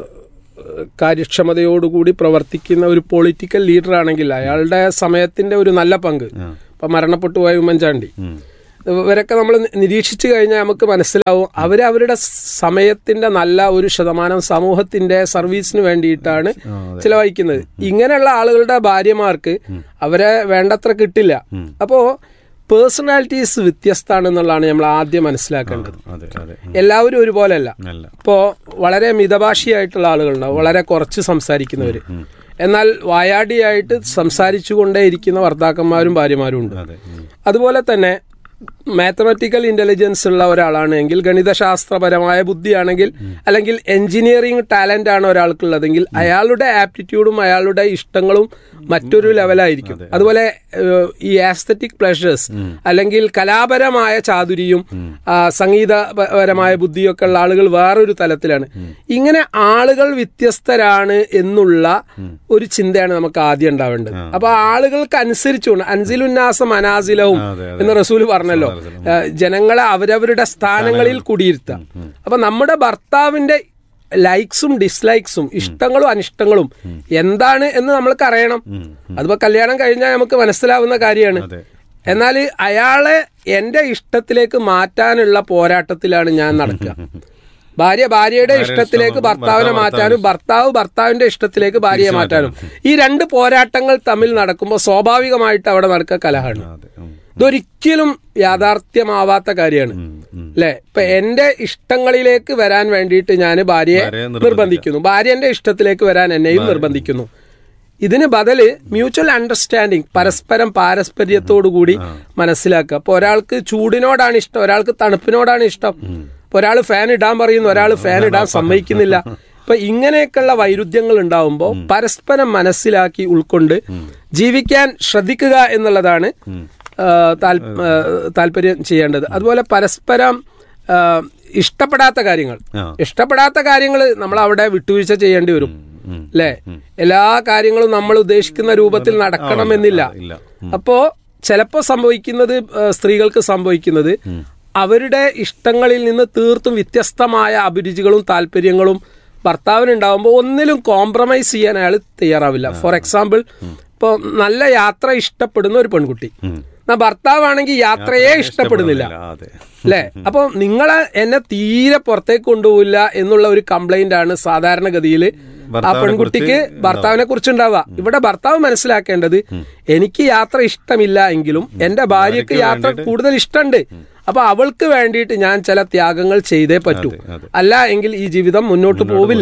കാര്യക്ഷമതയോടുകൂടി പ്രവർത്തിക്കുന്ന ഒരു പൊളിറ്റിക്കൽ ലീഡർ ആണെങ്കിൽ അയാളുടെ സമയത്തിന്റെ ഒരു നല്ല പങ്ക് ഇപ്പം മരണപ്പെട്ടു പോയ ഉമ്മൻചാണ്ടി ഉം. ഇവരൊക്കെ നമ്മൾ നിരീക്ഷിച്ചു കഴിഞ്ഞാൽ നമുക്ക് മനസ്സിലാവും അവർ അവരുടെ സമയത്തിന്റെ നല്ല ഒരു ശതമാനം സമൂഹത്തിന്റെ സർവീസിന് വേണ്ടിയിട്ടാണ് ചിലവഴിക്കുന്നത് ഇങ്ങനെയുള്ള ആളുകളുടെ ഭാര്യമാർക്ക് അവരെ വേണ്ടത്ര കിട്ടില്ല അപ്പോ പേഴ്സണാലിറ്റീസ് വ്യത്യസ്തമാണെന്നുള്ളതാണ് നമ്മൾ ആദ്യം മനസ്സിലാക്കേണ്ടത് അതെ അതെ എല്ലാവരും ഒരുപോലെയല്ല നല്ല ഇപ്പോൾ വളരെ മിതഭാഷിയായിട്ടുള്ള ആളുകളുണ്ടാവും വളരെ കുറച്ച് സംസാരിക്കുന്നവര് എന്നാൽ വായാടിയായിട്ട് സംസാരിച്ചുകൊണ്ടേയിരിക്കുന്ന ഭർത്താക്കന്മാരും ഭാര്യമാരും ഉണ്ട് അതെ ഉം. അതുപോലെ തന്നെ മാത്തമാറ്റിക്കൽ ഇന്റലിജൻസ് ഉള്ള ഒരാളാണെങ്കിൽ ഗണിതശാസ്ത്രപരമായ ബുദ്ധിയാണെങ്കിൽ അല്ലെങ്കിൽ എഞ്ചിനീയറിംഗ് ടാലന്റ് ആണ് ഒരാൾക്കുള്ളതെങ്കിൽ അയാളുടെ ആപ്റ്റിറ്റ്യൂഡും അയാളുടെ ഇഷ്ടങ്ങളും മറ്റൊരു ലെവലായിരിക്കും അതുപോലെ ഏഹ്, ഈ ആസ്തറ്റിക് പ്ലഷേഴ്സ് അല്ലെങ്കിൽ കലാപരമായ ചാതുരിയും ആ, സംഗീതപരമായ ബുദ്ധിയൊക്കെ ഉള്ള ആളുകൾ വേറൊരു തലത്തിലാണ് ഇങ്ങനെ ആളുകൾ വ്യത്യസ്തരാണ് എന്നുള്ള ഒരു ചിന്തയാണ് നമുക്ക് ആദ്യം ഉണ്ടാവേണ്ടത് അപ്പൊ ആളുകൾക്ക് അനുസരിച്ചുകൊണ്ട് അൻസിലുന്നാസം അനാസിലവും അതെ, എന്ന് റസൂൽ പറഞ്ഞല്ലോ ഏഹ് ജനങ്ങളെ അവരവരുടെ സ്ഥാനങ്ങളിൽ കുടിയിരുത്താം അപ്പൊ നമ്മുടെ ഭർത്താവിന്റെ ലൈക്സും ഡിസ്ലൈക്സും ഇഷ്ടങ്ങളും അനിഷ്ടങ്ങളും എന്താണ് എന്ന് നമ്മൾക്ക് അറിയണം അതിപ്പോ കല്യാണം കഴിഞ്ഞാൽ നമുക്ക് മനസ്സിലാവുന്ന കാര്യമാണ് അതെ എന്നാൽ അയാളെ എന്റെ ഇഷ്ടത്തിലേക്ക് മാറ്റാനുള്ള പോരാട്ടത്തിലാണ് ഞാൻ നടക്കുക ഭാര്യ ഭാര്യയുടെ ഇഷ്ടത്തിലേക്ക് ഭർത്താവിനെ മാറ്റാനും ഭർത്താവ് ഭർത്താവിന്റെ ഇഷ്ടത്തിലേക്ക് ഭാര്യയെ മാറ്റാനും ഈ രണ്ട് പോരാട്ടങ്ങൾ തമ്മിൽ നടക്കുമ്പോൾ സ്വാഭാവികമായിട്ട് അവിടെ നടക്കുക കലഹമാണ് അതെ ഉം. ഇതൊരിക്കലും യാഥാർത്ഥ്യമാവാത്ത കാര്യമാണ് ഉം. ഉം. അല്ലെ ഇപ്പൊ എന്റെ ഇഷ്ടങ്ങളിലേക്ക് വരാൻ വേണ്ടിയിട്ട് ഞാൻ ഭാര്യയെ ഭാര്യയെ നിർബന്ധിക്കുന്നു ഭാര്യ എന്റെ ഇഷ്ടത്തിലേക്ക് വരാൻ എന്നെയും നിർബന്ധിക്കുന്നു ഇതിന് ബദല് മ്യൂച്വൽ അണ്ടർസ്റ്റാൻഡിങ് പരസ്പരം പാരസ്പര്യത്തോടുകൂടി മനസ്സിലാക്കുക അപ്പൊ ഒരാൾക്ക് ചൂടിനോടാണ് ഇഷ്ടം ഒരാൾക്ക് തണുപ്പിനോടാണ് ഇഷ്ടം ഇപ്പൊ ഒരാൾ ഫാൻ ഇടാൻ പറയുന്നു ഒരാൾ ഫാൻ ഇടാൻ സമ്മതിക്കുന്നില്ല ഇപ്പൊ ഇങ്ങനെയൊക്കെയുള്ള വൈരുദ്ധ്യങ്ങൾ ഉണ്ടാവുമ്പോൾ പരസ്പരം മനസ്സിലാക്കി ഉൾക്കൊണ്ട് ജീവിക്കാൻ ശ്രദ്ധിക്കുക എന്നുള്ളതാണ് ആ, താൽ- ആ, താല്പര്യം ചെയ്യേണ്ടത് അതുപോലെ പരസ്പരം ആ, ഇഷ്ടപ്പെടാത്ത കാര്യങ്ങൾ ആ. ഇഷ്ടപ്പെടാത്ത കാര്യങ്ങൾ നമ്മൾ അവിടെ വിട്ടുവീഴ്ച ചെയ്യേണ്ടി വരും ഉം. അല്ലേ എല്ലാ കാര്യങ്ങളും നമ്മൾ ഉദ്ദേശിക്കുന്ന രൂപത്തിൽ നടക്കണമെന്നില്ല ഇല്ല അപ്പോ ചിലപ്പോ സംഭവിക്കുന്നത് ആ, സ്ത്രീകൾക്ക് സംഭവിക്കുന്നത് അവരുടെ ഇഷ്ടങ്ങളിൽ നിന്ന് തീർത്തും വ്യത്യസ്തമായ അഭിരുചികളും താല്പര്യങ്ങളും ഭർത്താവിനുണ്ടാവുമ്പോൾ ഒന്നിലും കോംപ്രമൈസ് ചെയ്യാൻ അയാൾ തയ്യാറാവില്ല ഫോർ എക്സാമ്പിൾ ഇപ്പോൾ നല്ല യാത്ര ഇഷ്ടപ്പെടുന്ന ഒരു പെൺകുട്ടി എന്നാ ഭർത്താവാണെങ്കിൽ യാത്രയെ ഇഷ്ടപ്പെടുന്നില്ല അതെ അല്ലേ അപ്പൊ നിങ്ങളെ എന്നെ തീരെ പുറത്തേക്ക് കൊണ്ടുപോകില്ല എന്നുള്ള ഒരു കംപ്ലൈന്റ് ആണ് സാധാരണഗതിയിൽ ആ ഭർത്താവിനെ പെൺകുട്ടിക്ക് ഭർത്താവിനെ കുറിച്ച് ഉണ്ടാവുക ഇവിടെ ഭർത്താവ് മനസ്സിലാക്കേണ്ടത് എനിക്ക് യാത്ര ഇഷ്ടമില്ല എങ്കിലും എന്റെ ഭാര്യക്ക് യാത്ര കൂടുതൽ ഇഷ്ടമുണ്ട് അപ്പൊ അവൾക്ക് വേണ്ടിയിട്ട് ഞാൻ ചില ത്യാഗങ്ങൾ ചെയ്തേ പറ്റൂ അതെ. അല്ല എങ്കിൽ ഈ ജീവിതം മുന്നോട്ട് പോവില്ല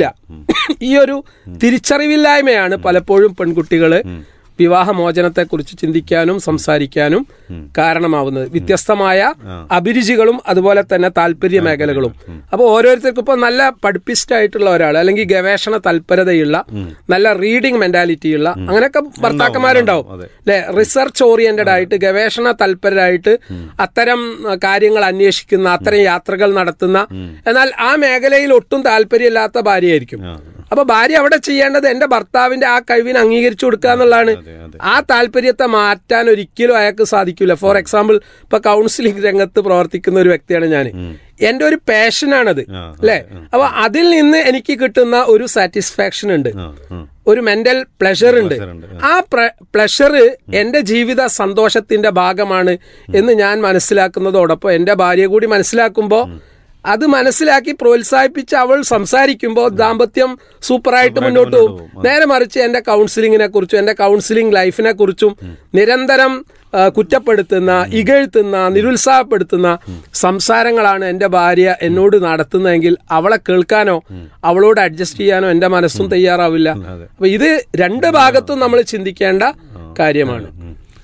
ഈ ഒരു തിരിച്ചറിവില്ലായ്മയാണ് പലപ്പോഴും പെൺകുട്ടികള് വിവാഹമോചനത്തെക്കുറിച്ച് ചിന്തിക്കാനും സംസാരിക്കാനും കാരണമാവുന്നത് വ്യത്യസ്തമായ അഭിരുചികളും അതുപോലെ തന്നെ താല്പര്യ മേഖലകളും അപ്പോൾ ഓരോരുത്തർക്കും ഇപ്പോൾ നല്ല പഠിപ്പിസ്റ്റ് ആയിട്ടുള്ള ഒരാൾ അല്ലെങ്കിൽ ഗവേഷണ തൽപരതയുള്ള നല്ല റീഡിംഗ് മെന്റാലിറ്റിയുള്ള അങ്ങനെയൊക്കെ ഭർത്താക്കന്മാരുണ്ടാവും അതെ. അല്ലെ റിസർച്ച് ഓറിയന്റഡ് ആയിട്ട് ഗവേഷണ തൽപരരായിട്ട് അത്തരം അഹ്, കാര്യങ്ങൾ അന്വേഷിക്കുന്ന അത്തരം യാത്രകൾ നടത്തുന്ന എന്നാൽ ആ മേഖലയിൽ ഒട്ടും താല്പര്യമില്ലാത്ത ഭാര്യയായിരിക്കും ആ. അപ്പൊ ഭാര്യ അവിടെ ചെയ്യേണ്ടത് എന്റെ ഭർത്താവിന്റെ ആ കഴിവിനെ അംഗീകരിച്ചു കൊടുക്കുക എന്നുള്ളതാണ് അതെ, അതെ. ആ താല്പര്യത്തെ മാറ്റാൻ ഒരിക്കലും അയാൾക്ക് സാധിക്കില്ല ഫോർ എക്സാമ്പിൾ ഇപ്പൊ കൗൺസിലിംഗ് രംഗത്ത് പ്രവർത്തിക്കുന്ന ഒരു വ്യക്തിയാണ് ഞാൻ എന്റെ ഒരു പാഷനാണത് ആ, അല്ലെ അപ്പൊ അതിൽ നിന്ന് എനിക്ക് കിട്ടുന്ന ഒരു സാറ്റിസ്ഫാക്ഷൻ ഉണ്ട് ആ, ആ. ഒരു മെന്റൽ പ്ലഷർ ഉണ്ട് Pleasure ഉണ്ട്. ആ പ്ലഷർ എന്റെ ജീവിത സന്തോഷത്തിന്റെ ഭാഗമാണ് എന്ന് ഞാൻ മനസ്സിലാക്കുന്നതോടൊപ്പം എന്റെ ഭാര്യ കൂടി മനസ്സിലാക്കുമ്പോൾ അത് മനസ്സിലാക്കി പ്രോത്സാഹിപ്പിച്ച് അവൾ സംസാരിക്കുമ്പോൾ ദാമ്പത്യം സൂപ്പറായിട്ട് മുന്നോട്ട് പോകും നേരെ മറിച്ച് എന്റെ കൗൺസിലിങ്ങിനെ കുറിച്ചും എന്റെ കൗൺസിലിംഗ് ലൈഫിനെ കുറിച്ചും നിരന്തരം ആ, കുറ്റപ്പെടുത്തുന്ന ഇകഴ്ത്തുന്ന നിരുത്സാഹപ്പെടുത്തുന്ന സംസാരങ്ങളാണ് എൻ്റെ ഭാര്യ എന്നോട് നടത്തുന്നതെങ്കിൽ അവളെ കേൾക്കാനോ അവളോട് അഡ്ജസ്റ്റ് ചെയ്യാനോ എൻ്റെ മനസ്സും തയ്യാറാവില്ല അതെ. അപ്പൊ ഇത് രണ്ട് ഭാഗത്തും നമ്മൾ ചിന്തിക്കേണ്ട കാര്യമാണ്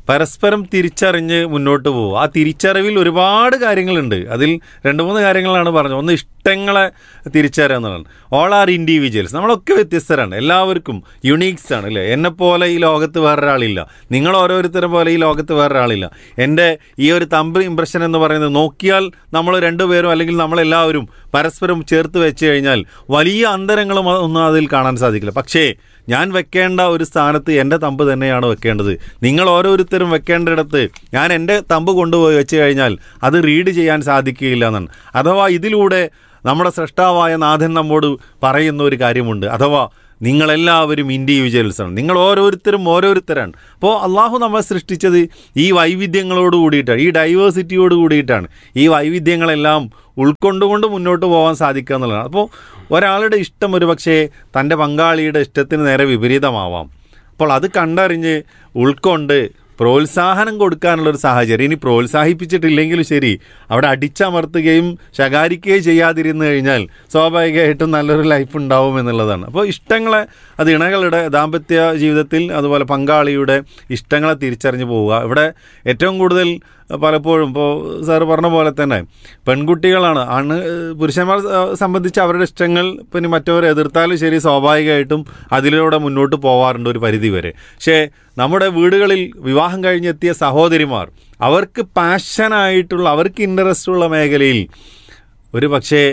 പരസ്പരം തിരിച്ചറിഞ്ഞ് മുന്നോട്ട് പോകും ആ തിരിച്ചറിവിൽ ഒരുപാട് കാര്യങ്ങളുണ്ട് അതിൽ രണ്ട് മൂന്ന് കാര്യങ്ങളാണ് പറഞ്ഞത് ഒന്ന് ഇഷ്ടങ്ങളെ തിരിച്ചറിയുക എന്നുള്ളതാണ് ഓൾ ആർ ഇൻഡിവിജ്വൽസ് നമ്മളൊക്കെ വ്യത്യസ്തരാണ് എല്ലാവർക്കും യുണീക്സ് ആണ് അല്ലേ എന്നെ പോലെ ഈ ലോകത്ത് വേറൊരാളില്ല നിങ്ങൾ ഓരോരുത്തരെ പോലെ ഈ ലോകത്ത് വേറൊരാളില്ല എൻ്റെ ഈ ഒരു തമ്പ് ഇംപ്രഷൻ എന്ന് പറയുന്നത് നോക്കിയാൽ നമ്മൾ രണ്ടുപേരും അല്ലെങ്കിൽ നമ്മളെല്ലാവരും പരസ്പരം ചേർത്ത് വെച്ച് കഴിഞ്ഞാൽ വലിയ അന്തരങ്ങളും ഒന്നും അതിൽ കാണാൻ സാധിക്കില്ല പക്ഷേ ഞാൻ വെക്കേണ്ട ഒരു സ്ഥാനത്ത് എൻ്റെ തമ്പ് തന്നെയാണ് വെക്കേണ്ടത് നിങ്ങൾ ഓരോരുത്തരും വെക്കേണ്ടിടത്ത് ഞാൻ എൻ്റെ തമ്പ് കൊണ്ടുപോയി വെച്ച് കഴിഞ്ഞാൽ അത് റീഡ് ചെയ്യാൻ സാധിക്കുകയില്ല എന്നാണ് അഥവാ ഇതിലൂടെ നമ്മുടെ സൃഷ്ടാവായ നാഥൻ നമ്മോട് പറയുന്ന ഒരു കാര്യമുണ്ട് അഥവാ നിങ്ങളെല്ലാവരും ഇൻഡിവിജ്വൽസ് ആണ് നിങ്ങൾ ഓരോരുത്തരും ഓരോരുത്തരാണ് അപ്പോൾ അള്ളാഹു നമ്മളെ സൃഷ്ടിച്ചത് ഈ വൈവിധ്യങ്ങളോട് കൂടിയിട്ടാണ് ഈ ഡൈവേഴ്സിറ്റിയോട് കൂടിയിട്ടാണ് ഈ വൈവിധ്യങ്ങളെല്ലാം ഉൾക്കൊണ്ടുകൊണ്ട് മുന്നോട്ട് പോകാൻ സാധിക്കുക എന്നുള്ളതാണ് അപ്പോൾ ഒരാളുടെ ഇഷ്ടം ഒരു പക്ഷേ തൻ്റെ പങ്കാളിയുടെ ഇഷ്ടത്തിന് നേരെ വിപരീതമാവാം അപ്പോൾ അത് കണ്ടറിഞ്ഞ് ഉൾക്കൊണ്ട് പ്രോത്സാഹനം കൊടുക്കാനുള്ളൊരു സാഹചര്യം ഇനി പ്രോത്സാഹിപ്പിച്ചിട്ടില്ലെങ്കിലും ശരി അവിടെ അടിച്ചമർത്തുകയും ശകാരിക്കുകയും ചെയ്യാതിരുന്നു കഴിഞ്ഞാൽ സ്വാഭാവികമായിട്ടും നല്ലൊരു ലൈഫ് ഉണ്ടാവും എന്നുള്ളതാണ് അപ്പോൾ ഇഷ്ടങ്ങളെ അത് ഇണകളുടെ ദാമ്പത്യ ജീവിതത്തിൽ അതുപോലെ പങ്കാളിയുടെ ഇഷ്ടങ്ങളെ തിരിച്ചറിഞ്ഞ് പോവുക ഇവിടെ ഏറ്റവും കൂടുതൽ പലപ്പോഴും ഇപ്പോൾ സാറ് പറഞ്ഞ പോലെ തന്നെ പെൺകുട്ടികളാണ് ആണ് പുരുഷന്മാർ സംബന്ധിച്ച് അവരുടെ ഇഷ്ടങ്ങൾ പിന്നെ മറ്റവർ എതിർത്താലും ശരി സ്വാഭാവികമായിട്ടും അതിലൂടെ മുന്നോട്ട് പോവാറുണ്ട് ഒരു പരിധി വരെ പക്ഷേ നമ്മുടെ വീടുകളിൽ വിവാഹം കഴിഞ്ഞെത്തിയ സഹോദരിമാർ അവർക്ക് പാഷനായിട്ടുള്ള അവർക്ക് ഇൻട്രസ്റ്റ് ഉള്ള മേഖലയിൽ ഒരു പക്ഷേ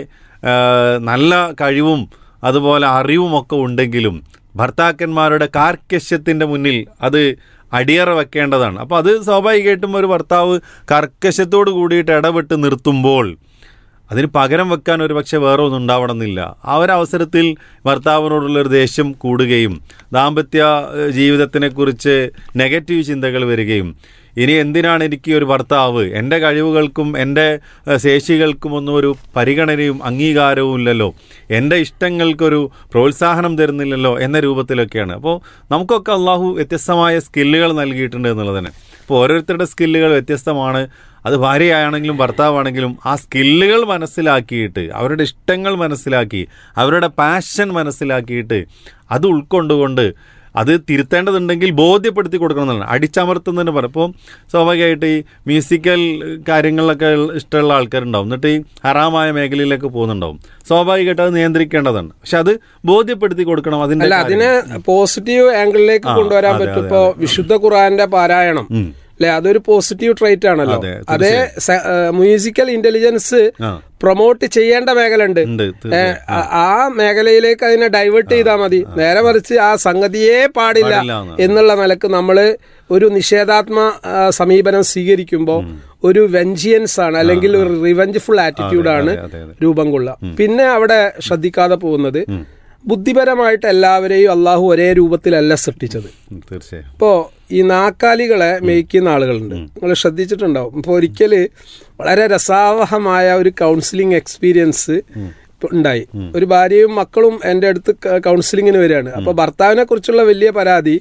നല്ല കഴിവും അതുപോലെ അറിവുമൊക്കെ ഉണ്ടെങ്കിലും ഭർത്താക്കന്മാരുടെ കാർക്കശ്യത്തിൻ്റെ മുന്നിൽ അത് അടിയറ വെക്കേണ്ടതാണ് അപ്പോൾ അത് സ്വാഭാവികമായിട്ടും ഒരു ഭർത്താവ് കർക്കശത്തോട് കൂടിയിട്ട് ഇടപെട്ട് നിർത്തുമ്പോൾ അതിന് പകരം വെക്കാൻ ഒരു പക്ഷേ വേറെ ഒന്നും ഉണ്ടാവണമെന്നില്ല ആ ഒരു അവസരത്തിൽ ഭർത്താവിനോടുള്ളൊരു ദേഷ്യം കൂടുകയും ദാമ്പത്യ ജീവിതത്തിനെക്കുറിച്ച് നെഗറ്റീവ് ചിന്തകൾ വരികയും ഇനി എന്തിനാണ് എനിക്ക് ഒരു ഭർത്താവ് എൻ്റെ കഴിവുകൾക്കും എൻ്റെ ശേഷികൾക്കും ഒന്നും ഒരു പരിഗണനയും അംഗീകാരവും ഇല്ലല്ലോ എൻ്റെ ഇഷ്ടങ്ങൾക്കൊരു പ്രോത്സാഹനം തരുന്നില്ലല്ലോ എന്ന രൂപത്തിലൊക്കെയാണ് അപ്പോൾ നമുക്കൊക്കെ അള്ളാഹു വ്യത്യസ്തമായ സ്കില്ലുകൾ നൽകിയിട്ടുണ്ട് എന്നുള്ളത് തന്നെ അപ്പോൾ ഓരോരുത്തരുടെ സ്കില്ലുകൾ വ്യത്യസ്തമാണ് അത് ഭാര്യയാണെങ്കിലും ഭർത്താവാണെങ്കിലും ആ സ്കില്ലുകൾ മനസ്സിലാക്കിയിട്ട് അവരുടെ ഇഷ്ടങ്ങൾ മനസ്സിലാക്കി അവരുടെ പാഷൻ മനസ്സിലാക്കിയിട്ട് അത് ഉൾക്കൊണ്ടുകൊണ്ട് അത് തിരുത്തേണ്ടതുണ്ടെങ്കിൽ ബോധ്യപ്പെടുത്തി കൊടുക്കണം എന്നുള്ളതാണ് അടിച്ചമർത്തുന്നതിന് പറയും ഇപ്പോൾ സ്വാഭാവികമായിട്ട് ഈ മ്യൂസിക്കൽ കാര്യങ്ങളിലൊക്കെ ഇഷ്ടമുള്ള ആൾക്കാരുണ്ടാവും എന്നിട്ട് ഈ ഹറാമായ മേഖലയിലേക്ക് പോകുന്നുണ്ടാവും സ്വാഭാവികമായിട്ട് അത് നിയന്ത്രിക്കേണ്ടതാണ് പക്ഷെ അത് ബോധ്യപ്പെടുത്തി കൊടുക്കണം അതിന്റെ അല്ല അതിനെ പോസിറ്റീവ് ആംഗിളിലേക്ക് കൊണ്ടുവരാൻ പറ്റും ഇപ്പോ വിശുദ്ധ ഖുറാന്റെ പാരായണം അല്ലെ അതൊരു പോസിറ്റീവ് ട്രൈറ്റ് ആണല്ലോ അതെ, അതേ മ്യൂസിക്കൽ ഇന്റലിജൻസ് പ്രൊമോട്ട് ചെയ്യേണ്ട മേഖല ഉണ്ട് ഉണ്ട് ഏ, ആ- ആ മേഖലയിലേക്ക് അതിനെ ഡൈവേർട്ട് ചെയ്താൽ മതി നേരെ മറിച്ച് ആ സംഗതിയേ പാടില്ല പാടില്ല എന്ന്. എന്നുള്ള നിലക്ക് നമ്മൾ ഒരു നിഷേധാത്മ ആ, സമീപനം സ്വീകരിക്കുമ്പോൾ ഒരു വെഞ്ചിയൻസ് ആണ് അല്ലെങ്കിൽ ഒരു റിവെഞ്ച്ഫുൾ ആറ്റിറ്റ്യൂഡാണ് അതെ, അതെ, അതെ. രൂപം കൊള്ളുക പിന്നെ അവിടെ ശ്രദ്ധിക്കാതെ പോകുന്നത് ബുദ്ധിപരമായിട്ട് എല്ലാവരെയും അള്ളാഹു ഒരേ രൂപത്തിലല്ല സൃഷ്ടിച്ചത് ഉം, തീർച്ചയായും ഇപ്പോ ഈ നാക്കാലികളെ മേയ്ക്കുന്ന ആളുകളുണ്ട് നിങ്ങൾ ശ്രദ്ധിച്ചിട്ടുണ്ടാവും ഇപ്പോൾ ഒരിക്കല് വളരെ രസാവഹമായ ഒരു കൗൺസിലിംഗ് എക്സ്പീരിയൻസ് ഇപ്പൊ ഉണ്ടായി ഒരു ഭാര്യയും മക്കളും എൻ്റെ അടുത്ത് ക- കൗൺസിലിങ്ങിന് വരികയാണ് അപ്പൊ ഭർത്താവിനെ കുറിച്ചുള്ള വലിയ പരാതി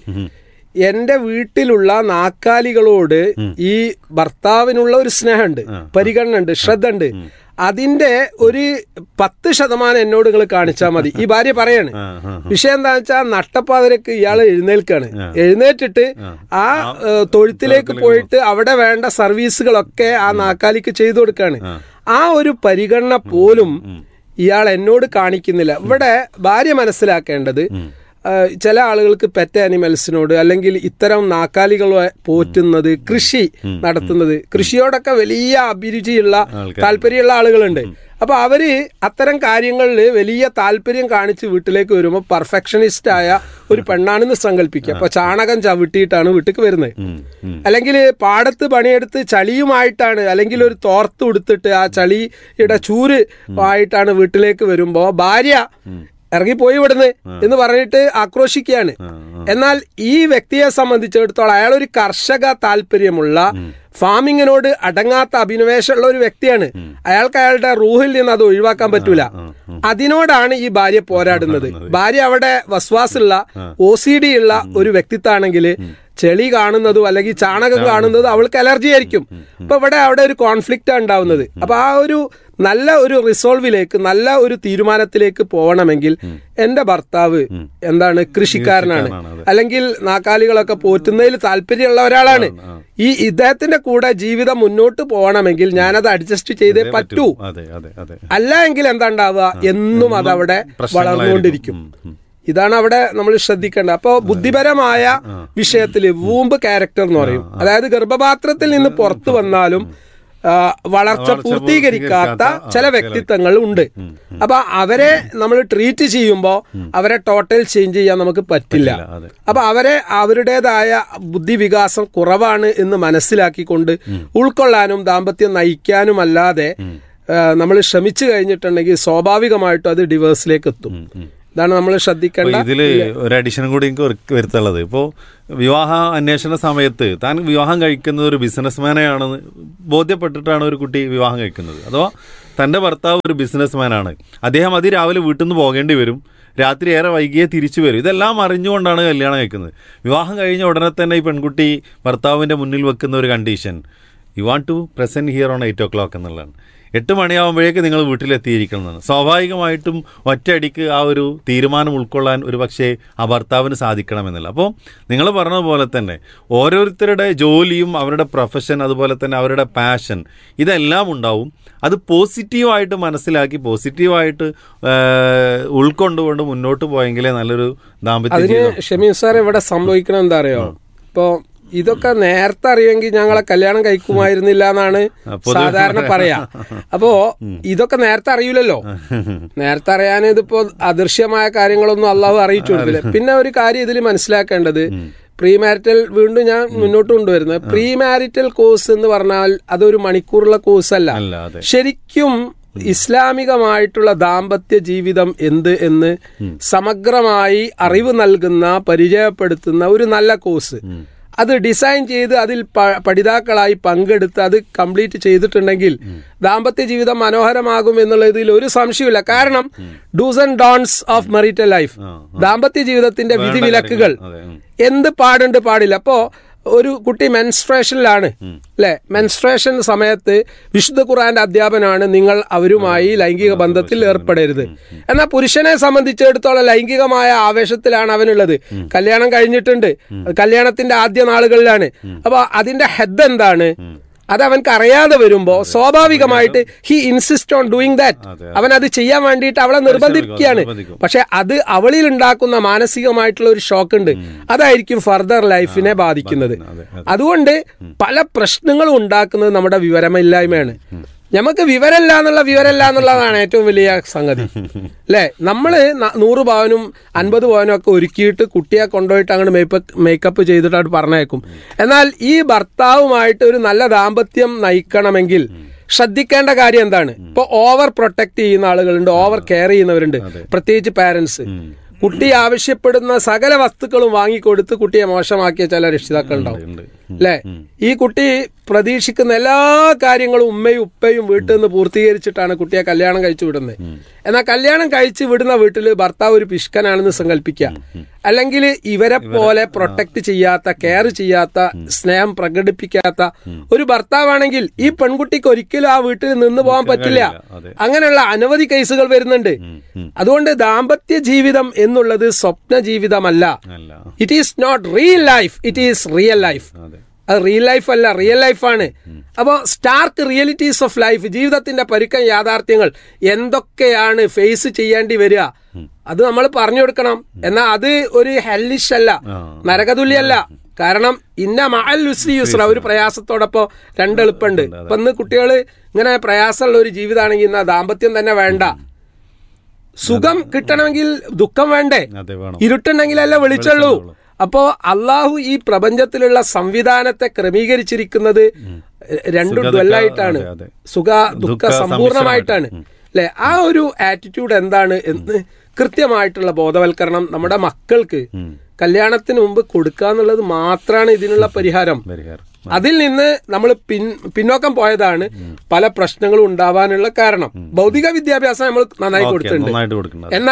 എന്റെ വീട്ടിലുള്ള നാക്കാലികളോട് ഈ ഭർത്താവിനുള്ള ഒരു സ്നേഹമുണ്ട് പരിഗണന ഉണ്ട് ശ്രദ്ധ ഉണ്ട് അതിന്റെ ഒരു പത്ത് ശതമാനം എന്നോട് നിങ്ങൾ കാണിച്ചാൽ മതി ഈ ഭാര്യ പറയാണ് ആ, ആ, വിഷയം എന്താ വെച്ചാൽ നട്ടപ്പാതിരക്ക് ഇയാൾ എഴുന്നേൽക്കാണ് എഴുന്നേറ്റിട്ട് ആ ഏഹ്, തൊഴുത്തിലേക്ക് പോയിട്ട് അവിടെ വേണ്ട സർവീസുകളൊക്കെ ആ നാക്കാലിക്ക് ചെയ്തു കൊടുക്കാണ് ആ ഒരു പരിഗണന പോലും ഇയാൾ എന്നോട് കാണിക്കുന്നില്ല ഇവിടെ ഭാര്യ മനസ്സിലാക്കേണ്ടത് ഏഹ്, ചില ആളുകൾക്ക് പെറ്റ് ആനിമൽസിനോട് അല്ലെങ്കിൽ ഇത്തരം നാക്കാലികളെ പോറ്റുന്നത് കൃഷി നടത്തുന്നത് കൃഷിയോടൊക്കെ വലിയ അഭിരുചിയുള്ള താല്പര്യമുള്ള ആളുകളുണ്ട് അപ്പൊ അവര് അത്തരം കാര്യങ്ങളിൽ വലിയ താല്പര്യം കാണിച്ച് വീട്ടിലേക്ക് വരുമ്പോൾ പെർഫെക്ഷനിസ്റ്റ് ആയ ഒരു പെണ്ണാണെന്ന് സങ്കല്പിക്കുക അപ്പൊ ചാണകം ചവിട്ടിയിട്ടാണ് വീട്ടിലേക്ക് വരുന്നത് ഉം, ഉം. അല്ലെങ്കിൽ പാടത്ത് പണിയെടുത്ത് ചളിയുമായിട്ടാണ് അല്ലെങ്കിൽ ഒരു തോർത്ത് ഉടുത്തിട്ട് ആ ചളിയുടെ ചൂര് ആയിട്ടാണ് വീട്ടിലേക്ക് വരുമ്പോ ഭാര്യ ഇറങ്ങിപ്പോയി ഇവിടുന്ന് എന്ന് പറഞ്ഞിട്ട് ആക്രോശിക്കുകയാണ് എന്നാൽ ഈ വ്യക്തിയെ സംബന്ധിച്ചിടത്തോളം അയാൾ ഒരു കർഷക താല്പര്യമുള്ള ഫാമിങ്ങിനോട് അടങ്ങാത്ത അഭിനിവേശമുള്ള ഒരു വ്യക്തിയാണ് അയാൾക്ക് അയാളുടെ റൂഹിൽ നിന്ന് അത് ഒഴിവാക്കാൻ പറ്റൂല അതിനോടാണ് ഈ ഭാര്യ പോരാടുന്നത് ഭാര്യ അവിടെ വസ്വാസുള്ള ഒ സി ഡി ഉള്ള ഒരു വ്യക്തിത്വാണെങ്കിൽ ചെളി കാണുന്നതും അല്ലെങ്കിൽ ചാണകം കാണുന്നതും അവൾക്ക് അലർജി ആയിരിക്കും അപ്പൊ ഇവിടെ അവിടെ ഒരു കോൺഫ്ലിക്റ്റ് ഉണ്ടാവുന്നത് അപ്പൊ ആ ഒരു നല്ല ഒരു റിസോൾവിലേക്ക് നല്ല ഒരു തീരുമാനത്തിലേക്ക് പോകണമെങ്കിൽ എന്റെ ഭർത്താവ് എന്താണ് കൃഷിക്കാരനാണ് കൃഷിക്കാരനാണ്, അതെ. അല്ലെങ്കിൽ നാക്കാലികളൊക്കെ പോറ്റുന്നതിൽ താല്പര്യമുള്ള ഒരാളാണ് ഈ ഇദ്ദേഹത്തിന്റെ കൂടെ ജീവിതം മുന്നോട്ട് പോകണമെങ്കിൽ ഞാനത് അഡ്ജസ്റ്റ് ചെയ്തേ പറ്റൂ അതെ അതെ അതെ അല്ല എങ്കിൽ എന്താ ഉണ്ടാവുക എന്നും അതവിടെ പ്രശ്നങ്ങളായിരിക്കും. വളർന്നുകൊണ്ടിരിക്കും ഉം, ഉം. ഇതാണ് അവിടെ നമ്മൾ ശ്രദ്ധിക്കേണ്ടത് അപ്പോൾ ബുദ്ധിപരമായ വിഷയത്തിൽ വൂമ്പ് ക്യാരക്ടർ എന്ന് പറയും അതായത് ഗർഭപാത്രത്തിൽ നിന്ന് പുറത്തു വന്നാലും ആ, വളർച്ച പൂർത്തീകരിക്കാത്ത ചില വ്യക്തിത്വങ്ങൾ ഉണ്ട് അപ്പൊ അവരെ നമ്മൾ ട്രീറ്റ് ചെയ്യുമ്പോൾ അവരെ ടോട്ടൽ ചേഞ്ച് ചെയ്യാൻ നമുക്ക് പറ്റില്ല ഇല്ല, അതെ അപ്പൊ അവരെ അവരുടേതായ ബുദ്ധിവികാസം കുറവാണ് എന്ന് മനസ്സിലാക്കിക്കൊണ്ട് ഉൾക്കൊള്ളാനും ദാമ്പത്യം നയിക്കാനും അല്ലാതെ നമ്മൾ ശ്രമിച്ചു കഴിഞ്ഞിട്ടുണ്ടെങ്കിൽ സ്വാഭാവികമായിട്ടും അത് ഡിവേഴ്സിലേക്ക് എത്തും ഇതാണ് നമ്മൾ ശ്രദ്ധിക്കേണ്ട അപ്പൊ ഇതില് ഒരു അഡീഷനും കൂടി എനിക്ക് വരു- വരുത്തുള്ളത് ഇപ്പോൾ വിവാഹ അന്വേഷണ സമയത്ത് താൻ വിവാഹം കഴിക്കുന്നത് ഒരു ബിസിനസ്മാനെയാണെന്ന് ബോധ്യപ്പെട്ടിട്ടാണ് ഒരു കുട്ടി വിവാഹം കഴിക്കുന്നത് അഥവാ തന്റെ ഭർത്താവ് ഒരു ബിസിനസ്മാനാണ് അദ്ദേഹം അതിരാവിലെ വീട്ടിൽ നിന്ന് പോകേണ്ടി വരും രാത്രി ഏറെ വൈകിയേ തിരിച്ചു വരും ഇതെല്ലാം അറിഞ്ഞുകൊണ്ടാണ് കല്യാണം കഴിക്കുന്നത് വിവാഹം കഴിഞ്ഞ ഉടനെ തന്നെ ഈ പെൺകുട്ടി ഭർത്താവിന്റെ മുന്നിൽ വെക്കുന്ന ഒരു condition you want to present here on eight o'clock എന്നുള്ളതാണ് എട്ട് മണിയാകുമ്പോഴേക്ക് നിങ്ങൾ വീട്ടിലെത്തിയിരിക്കണം എന്നാണ് സ്വാഭാവികമായിട്ടും ഒറ്റയടിക്ക് ആ ഒരു തീരുമാനം ഉൾക്കൊള്ളാൻ ഒരു പക്ഷേ ആ ഭർത്താവിന് സാധിക്കണമെന്നില്ല അപ്പോൾ നിങ്ങൾ പറഞ്ഞ പോലെ തന്നെ ഓരോരുത്തരുടെ ജോലിയും അവരുടെ പ്രൊഫഷൻ അതുപോലെ തന്നെ അവരുടെ പാഷൻ ഇതെല്ലാം ഉണ്ടാവും അത് പോസിറ്റീവായിട്ട് മനസ്സിലാക്കി പോസിറ്റീവായിട്ട് ഏഹ്, ഉൾക്കൊണ്ടുകൊണ്ട് മുന്നോട്ട് പോയെങ്കിലേ നല്ലൊരു ദാമ്പത്യ അതിന് ജീവിതം ഷമീം സാർ ഇവിടെ സംഭവിക്കണം എന്താ അറിയോ ഇപ്പോ ഇതൊക്കെ നേരത്തെ അറിയുമെങ്കിൽ ഞങ്ങളെ കല്യാണം കഴിക്കുമായിരുന്നില്ല എന്നാണ് പൊതുവെ സാധാരണ പറയാ അപ്പോ ഇതൊക്കെ നേരത്തെ അറിയില്ലല്ലോ നേരത്തെ അറിയാൻ ഇതിപ്പോ അദൃശ്യമായ കാര്യങ്ങളൊന്നും അള്ളാഹു അറിയിച്ചു കൊടുക്കില്ല പിന്നെ ഒരു കാര്യം ഇതിൽ മനസ്സിലാക്കേണ്ടത് പ്രീ മാരിറ്റൽ വീണ്ടും ഞാൻ മുന്നോട്ട് കൊണ്ടുവരുന്നത് പ്രീ മാരിറ്റൽ കോഴ്സ് എന്ന് പറഞ്ഞാൽ അതൊരു മണിക്കൂറുള്ള കോഴ്സ് അല്ല അല്ല അതെ ശരിക്കും ഇസ്ലാമികമായിട്ടുള്ള ദാമ്പത്യ ജീവിതം എന്ത് എന്ന് സമഗ്രമായി അറിവ് നൽകുന്ന പരിചയപ്പെടുത്തുന്ന ഒരു നല്ല കോഴ്സ് അത് ഡിസൈൻ ചെയ്ത് അതിൽ പ- പഠിതാക്കളായി പങ്കെടുത്ത് അത് കംപ്ലീറ്റ് ചെയ്തിട്ടുണ്ടെങ്കിൽ ദാമ്പത്യ ജീവിതം മനോഹരമാകും എന്നുള്ളതിൽ ഒരു സംശയമില്ല കാരണം dos and don'ts of marital life ആ, ദാമ്പത്യ ജീവിതത്തിന്റെ വിധിവിലക്കുകൾ അതെ ഉം. എന്ത് പാടുണ്ട് പാടില്ല അപ്പോ ഒരു കുട്ടി മെൻസ്ട്രേഷനിലാണ് അല്ലെ മെൻസ്ട്രേഷൻ സമയത്ത് വിശുദ്ധ ഖുറാന്റെ അധ്യാപനമാണ് നിങ്ങൾ അവരുമായി ലൈംഗിക ബന്ധത്തിൽ ഏർപ്പെടരുത് എന്നാൽ പുരുഷനെ സംബന്ധിച്ചിടത്തോളം ലൈംഗികമായ ആവേശത്തിലാണ് അവനുള്ളത് കല്യാണം കഴിഞ്ഞിട്ടുണ്ട് കല്യാണത്തിന്റെ ആദ്യ നാളുകളിലാണ് അപ്പൊ അതിന്റെ ഹെഡ് എന്താണ് അത് അവൻക്ക് അറിയാതെ വരുമ്പോ സ്വാഭാവികമായിട്ട് he insist on doing that അതെ, അവൻ അത് ചെയ്യാൻ വേണ്ടിയിട്ട് അവളെ നിർബന്ധിക്കുകയാണ് നിർബന്ധിക്കും. പക്ഷെ അത് അവളിൽ ഉണ്ടാക്കുന്ന മാനസികമായിട്ടുള്ള ഒരു ഷോക്ക് ഉണ്ട് അതായിരിക്കും ഫർദർ ലൈഫിനെ ബാധിക്കുന്നത് അതെ, അതുകൊണ്ട് പല പ്രശ്നങ്ങളും ഉണ്ടാക്കുന്നത് നമ്മുടെ വിവരമില്ലായ്മയാണ് നമുക്ക് വിവരമില്ല എന്നുള്ള വിവരമില്ല എന്നുള്ളതാണ് ഏറ്റവും വലിയ സംഗതി അല്ലേ നമ്മള് ന- നൂറ് പവനും അൻപത് പവനും ഒക്കെ ഒരുക്കിയിട്ട് കുട്ടിയെ കൊണ്ടുപോയിട്ട് അങ്ങോട്ട് മേക്കപ്പ് മേക്കപ്പ് ചെയ്തിട്ട് അവിടെ പറഞ്ഞേക്കും എന്നാൽ ഈ ഭർത്താവുമായിട്ട് ഒരു നല്ല ദാമ്പത്യം നയിക്കണമെങ്കിൽ ശ്രദ്ധിക്കേണ്ട കാര്യം എന്താണ് ഇപ്പൊ ഓവർ പ്രൊട്ടക്ട് ചെയ്യുന്ന ആളുകളുണ്ട് ഓവർ കെയർ ചെയ്യുന്നവരുണ്ട് പ്രത്യേകിച്ച് പാരന്റ്സ് കുട്ടി ആവശ്യപ്പെടുന്ന സകല വസ്തുക്കളും വാങ്ങിക്കൊടുത്ത് കുട്ടിയെ മോശമാക്കിയ ചില രക്ഷിതാക്കൾ ഉണ്ടാവും ഉണ്ട് അല്ലേ ഈ കുട്ടി പ്രതീക്ഷിക്കുന്ന എല്ലാ കാര്യങ്ങളും ഉമ്മയും ഉപ്പയും വീട്ടിൽ നിന്ന് പൂർത്തീകരിച്ചിട്ടാണ് കുട്ടിയെ കല്യാണം കഴിച്ചു വിടുന്നത് എന്നാൽ കല്യാണം കഴിച്ചു വിടുന്ന വീട്ടിൽ ഭർത്താവ് ഒരു പിഷ്കനാണെന്ന് സങ്കല്പിക്കുക അല്ലെങ്കിൽ ഇവരെ പോലെ പ്രൊട്ടക്ട് ചെയ്യാത്ത കെയർ ചെയ്യാത്ത സ്നേഹം പ്രകടിപ്പിക്കാത്ത ഒരു ഭർത്താവാണെങ്കിൽ ഈ പെൺകുട്ടിക്ക് ഒരിക്കലും ആ വീട്ടിൽ നിന്ന് പോകാൻ പറ്റില്ല അതെ. അങ്ങനെയുള്ള അനവധി കേസുകൾ വരുന്നുണ്ട് അതുകൊണ്ട് ദാമ്പത്യ ജീവിതം എന്നുള്ളത് സ്വപ്ന ജീവിതമല്ല അല്ല it is not real life it is real life അതെ അത് റിയൽ ലൈഫ് അല്ല റിയൽ ലൈഫാണ് അപ്പോൾ സ്റ്റാർക്ക് റിയലിറ്റീസ് ഓഫ് ലൈഫ് ജീവിതത്തിന്റെ പരുക്കൻ യാഥാർത്ഥ്യങ്ങൾ എന്തൊക്കെയാണ് ഫേസ് ചെയ്യേണ്ടി വരിക അത് നമ്മൾ പറഞ്ഞു കൊടുക്കണം എന്നാൽ അത് ഒരു ഹെല്ലിഷ് അല്ല ആ. നരകതുല്യല്ല കാരണം ഇന്ന മഹൽ യുസ്രി യുസ്ര ഒരു പ്രയാസത്തോടൊപ്പം രണ്ട് എളുപ്പമുണ്ട് ഇപ്പൊ ഇന്ന് കുട്ടികൾ ഇങ്ങനെ പ്രയാസമുള്ള ഒരു ജീവിതമാണെങ്കിൽ ഇന്ന് ദാമ്പത്യം തന്നെ വേണ്ട സുഖം കിട്ടണമെങ്കിൽ ദുഃഖം വേണ്ടേ അതെ വേണം ഇരുട്ടുണ്ടെങ്കിലല്ല വെളിച്ചുള്ളൂ അപ്പോ അള്ളാഹു ഈ പ്രപഞ്ചത്തിലുള്ള സംവിധാനത്തെ ക്രമീകരിച്ചിരിക്കുന്നത് രണ്ടു സുഖ, ഡ്വല്ലായിട്ടാണ് അതെ, അതെ. സുഖ ദുഃഖ ദുഃഖ സമ്പൂർണമായിട്ടാണ് അല്ലെ ആ ഒരു ആറ്റിറ്റ്യൂഡ് എന്താണ് എന്ന് കൃത്യമായിട്ടുള്ള ബോധവൽക്കരണം നമ്മുടെ മക്കൾക്ക് കല്യാണത്തിന് മുമ്പ് കൊടുക്കുക എന്നുള്ളത് മാത്രമാണ് ഇതിനുള്ള പരിഹാരം പരിഹാരം അതിൽ നിന്ന് നമ്മൾ പിൻ പിന്നോക്കം പോയതാണ് പല പ്രശ്നങ്ങളും ഉണ്ടാവാനുള്ള കാരണം ഭൗതിക വിദ്യാഭ്യാസം നമ്മൾ നന്നായി ഓക്കേ, കൊടുത്തിട്ടുണ്ട് നന്നായിട്ട് കൊടുക്കണം എന്നാൽ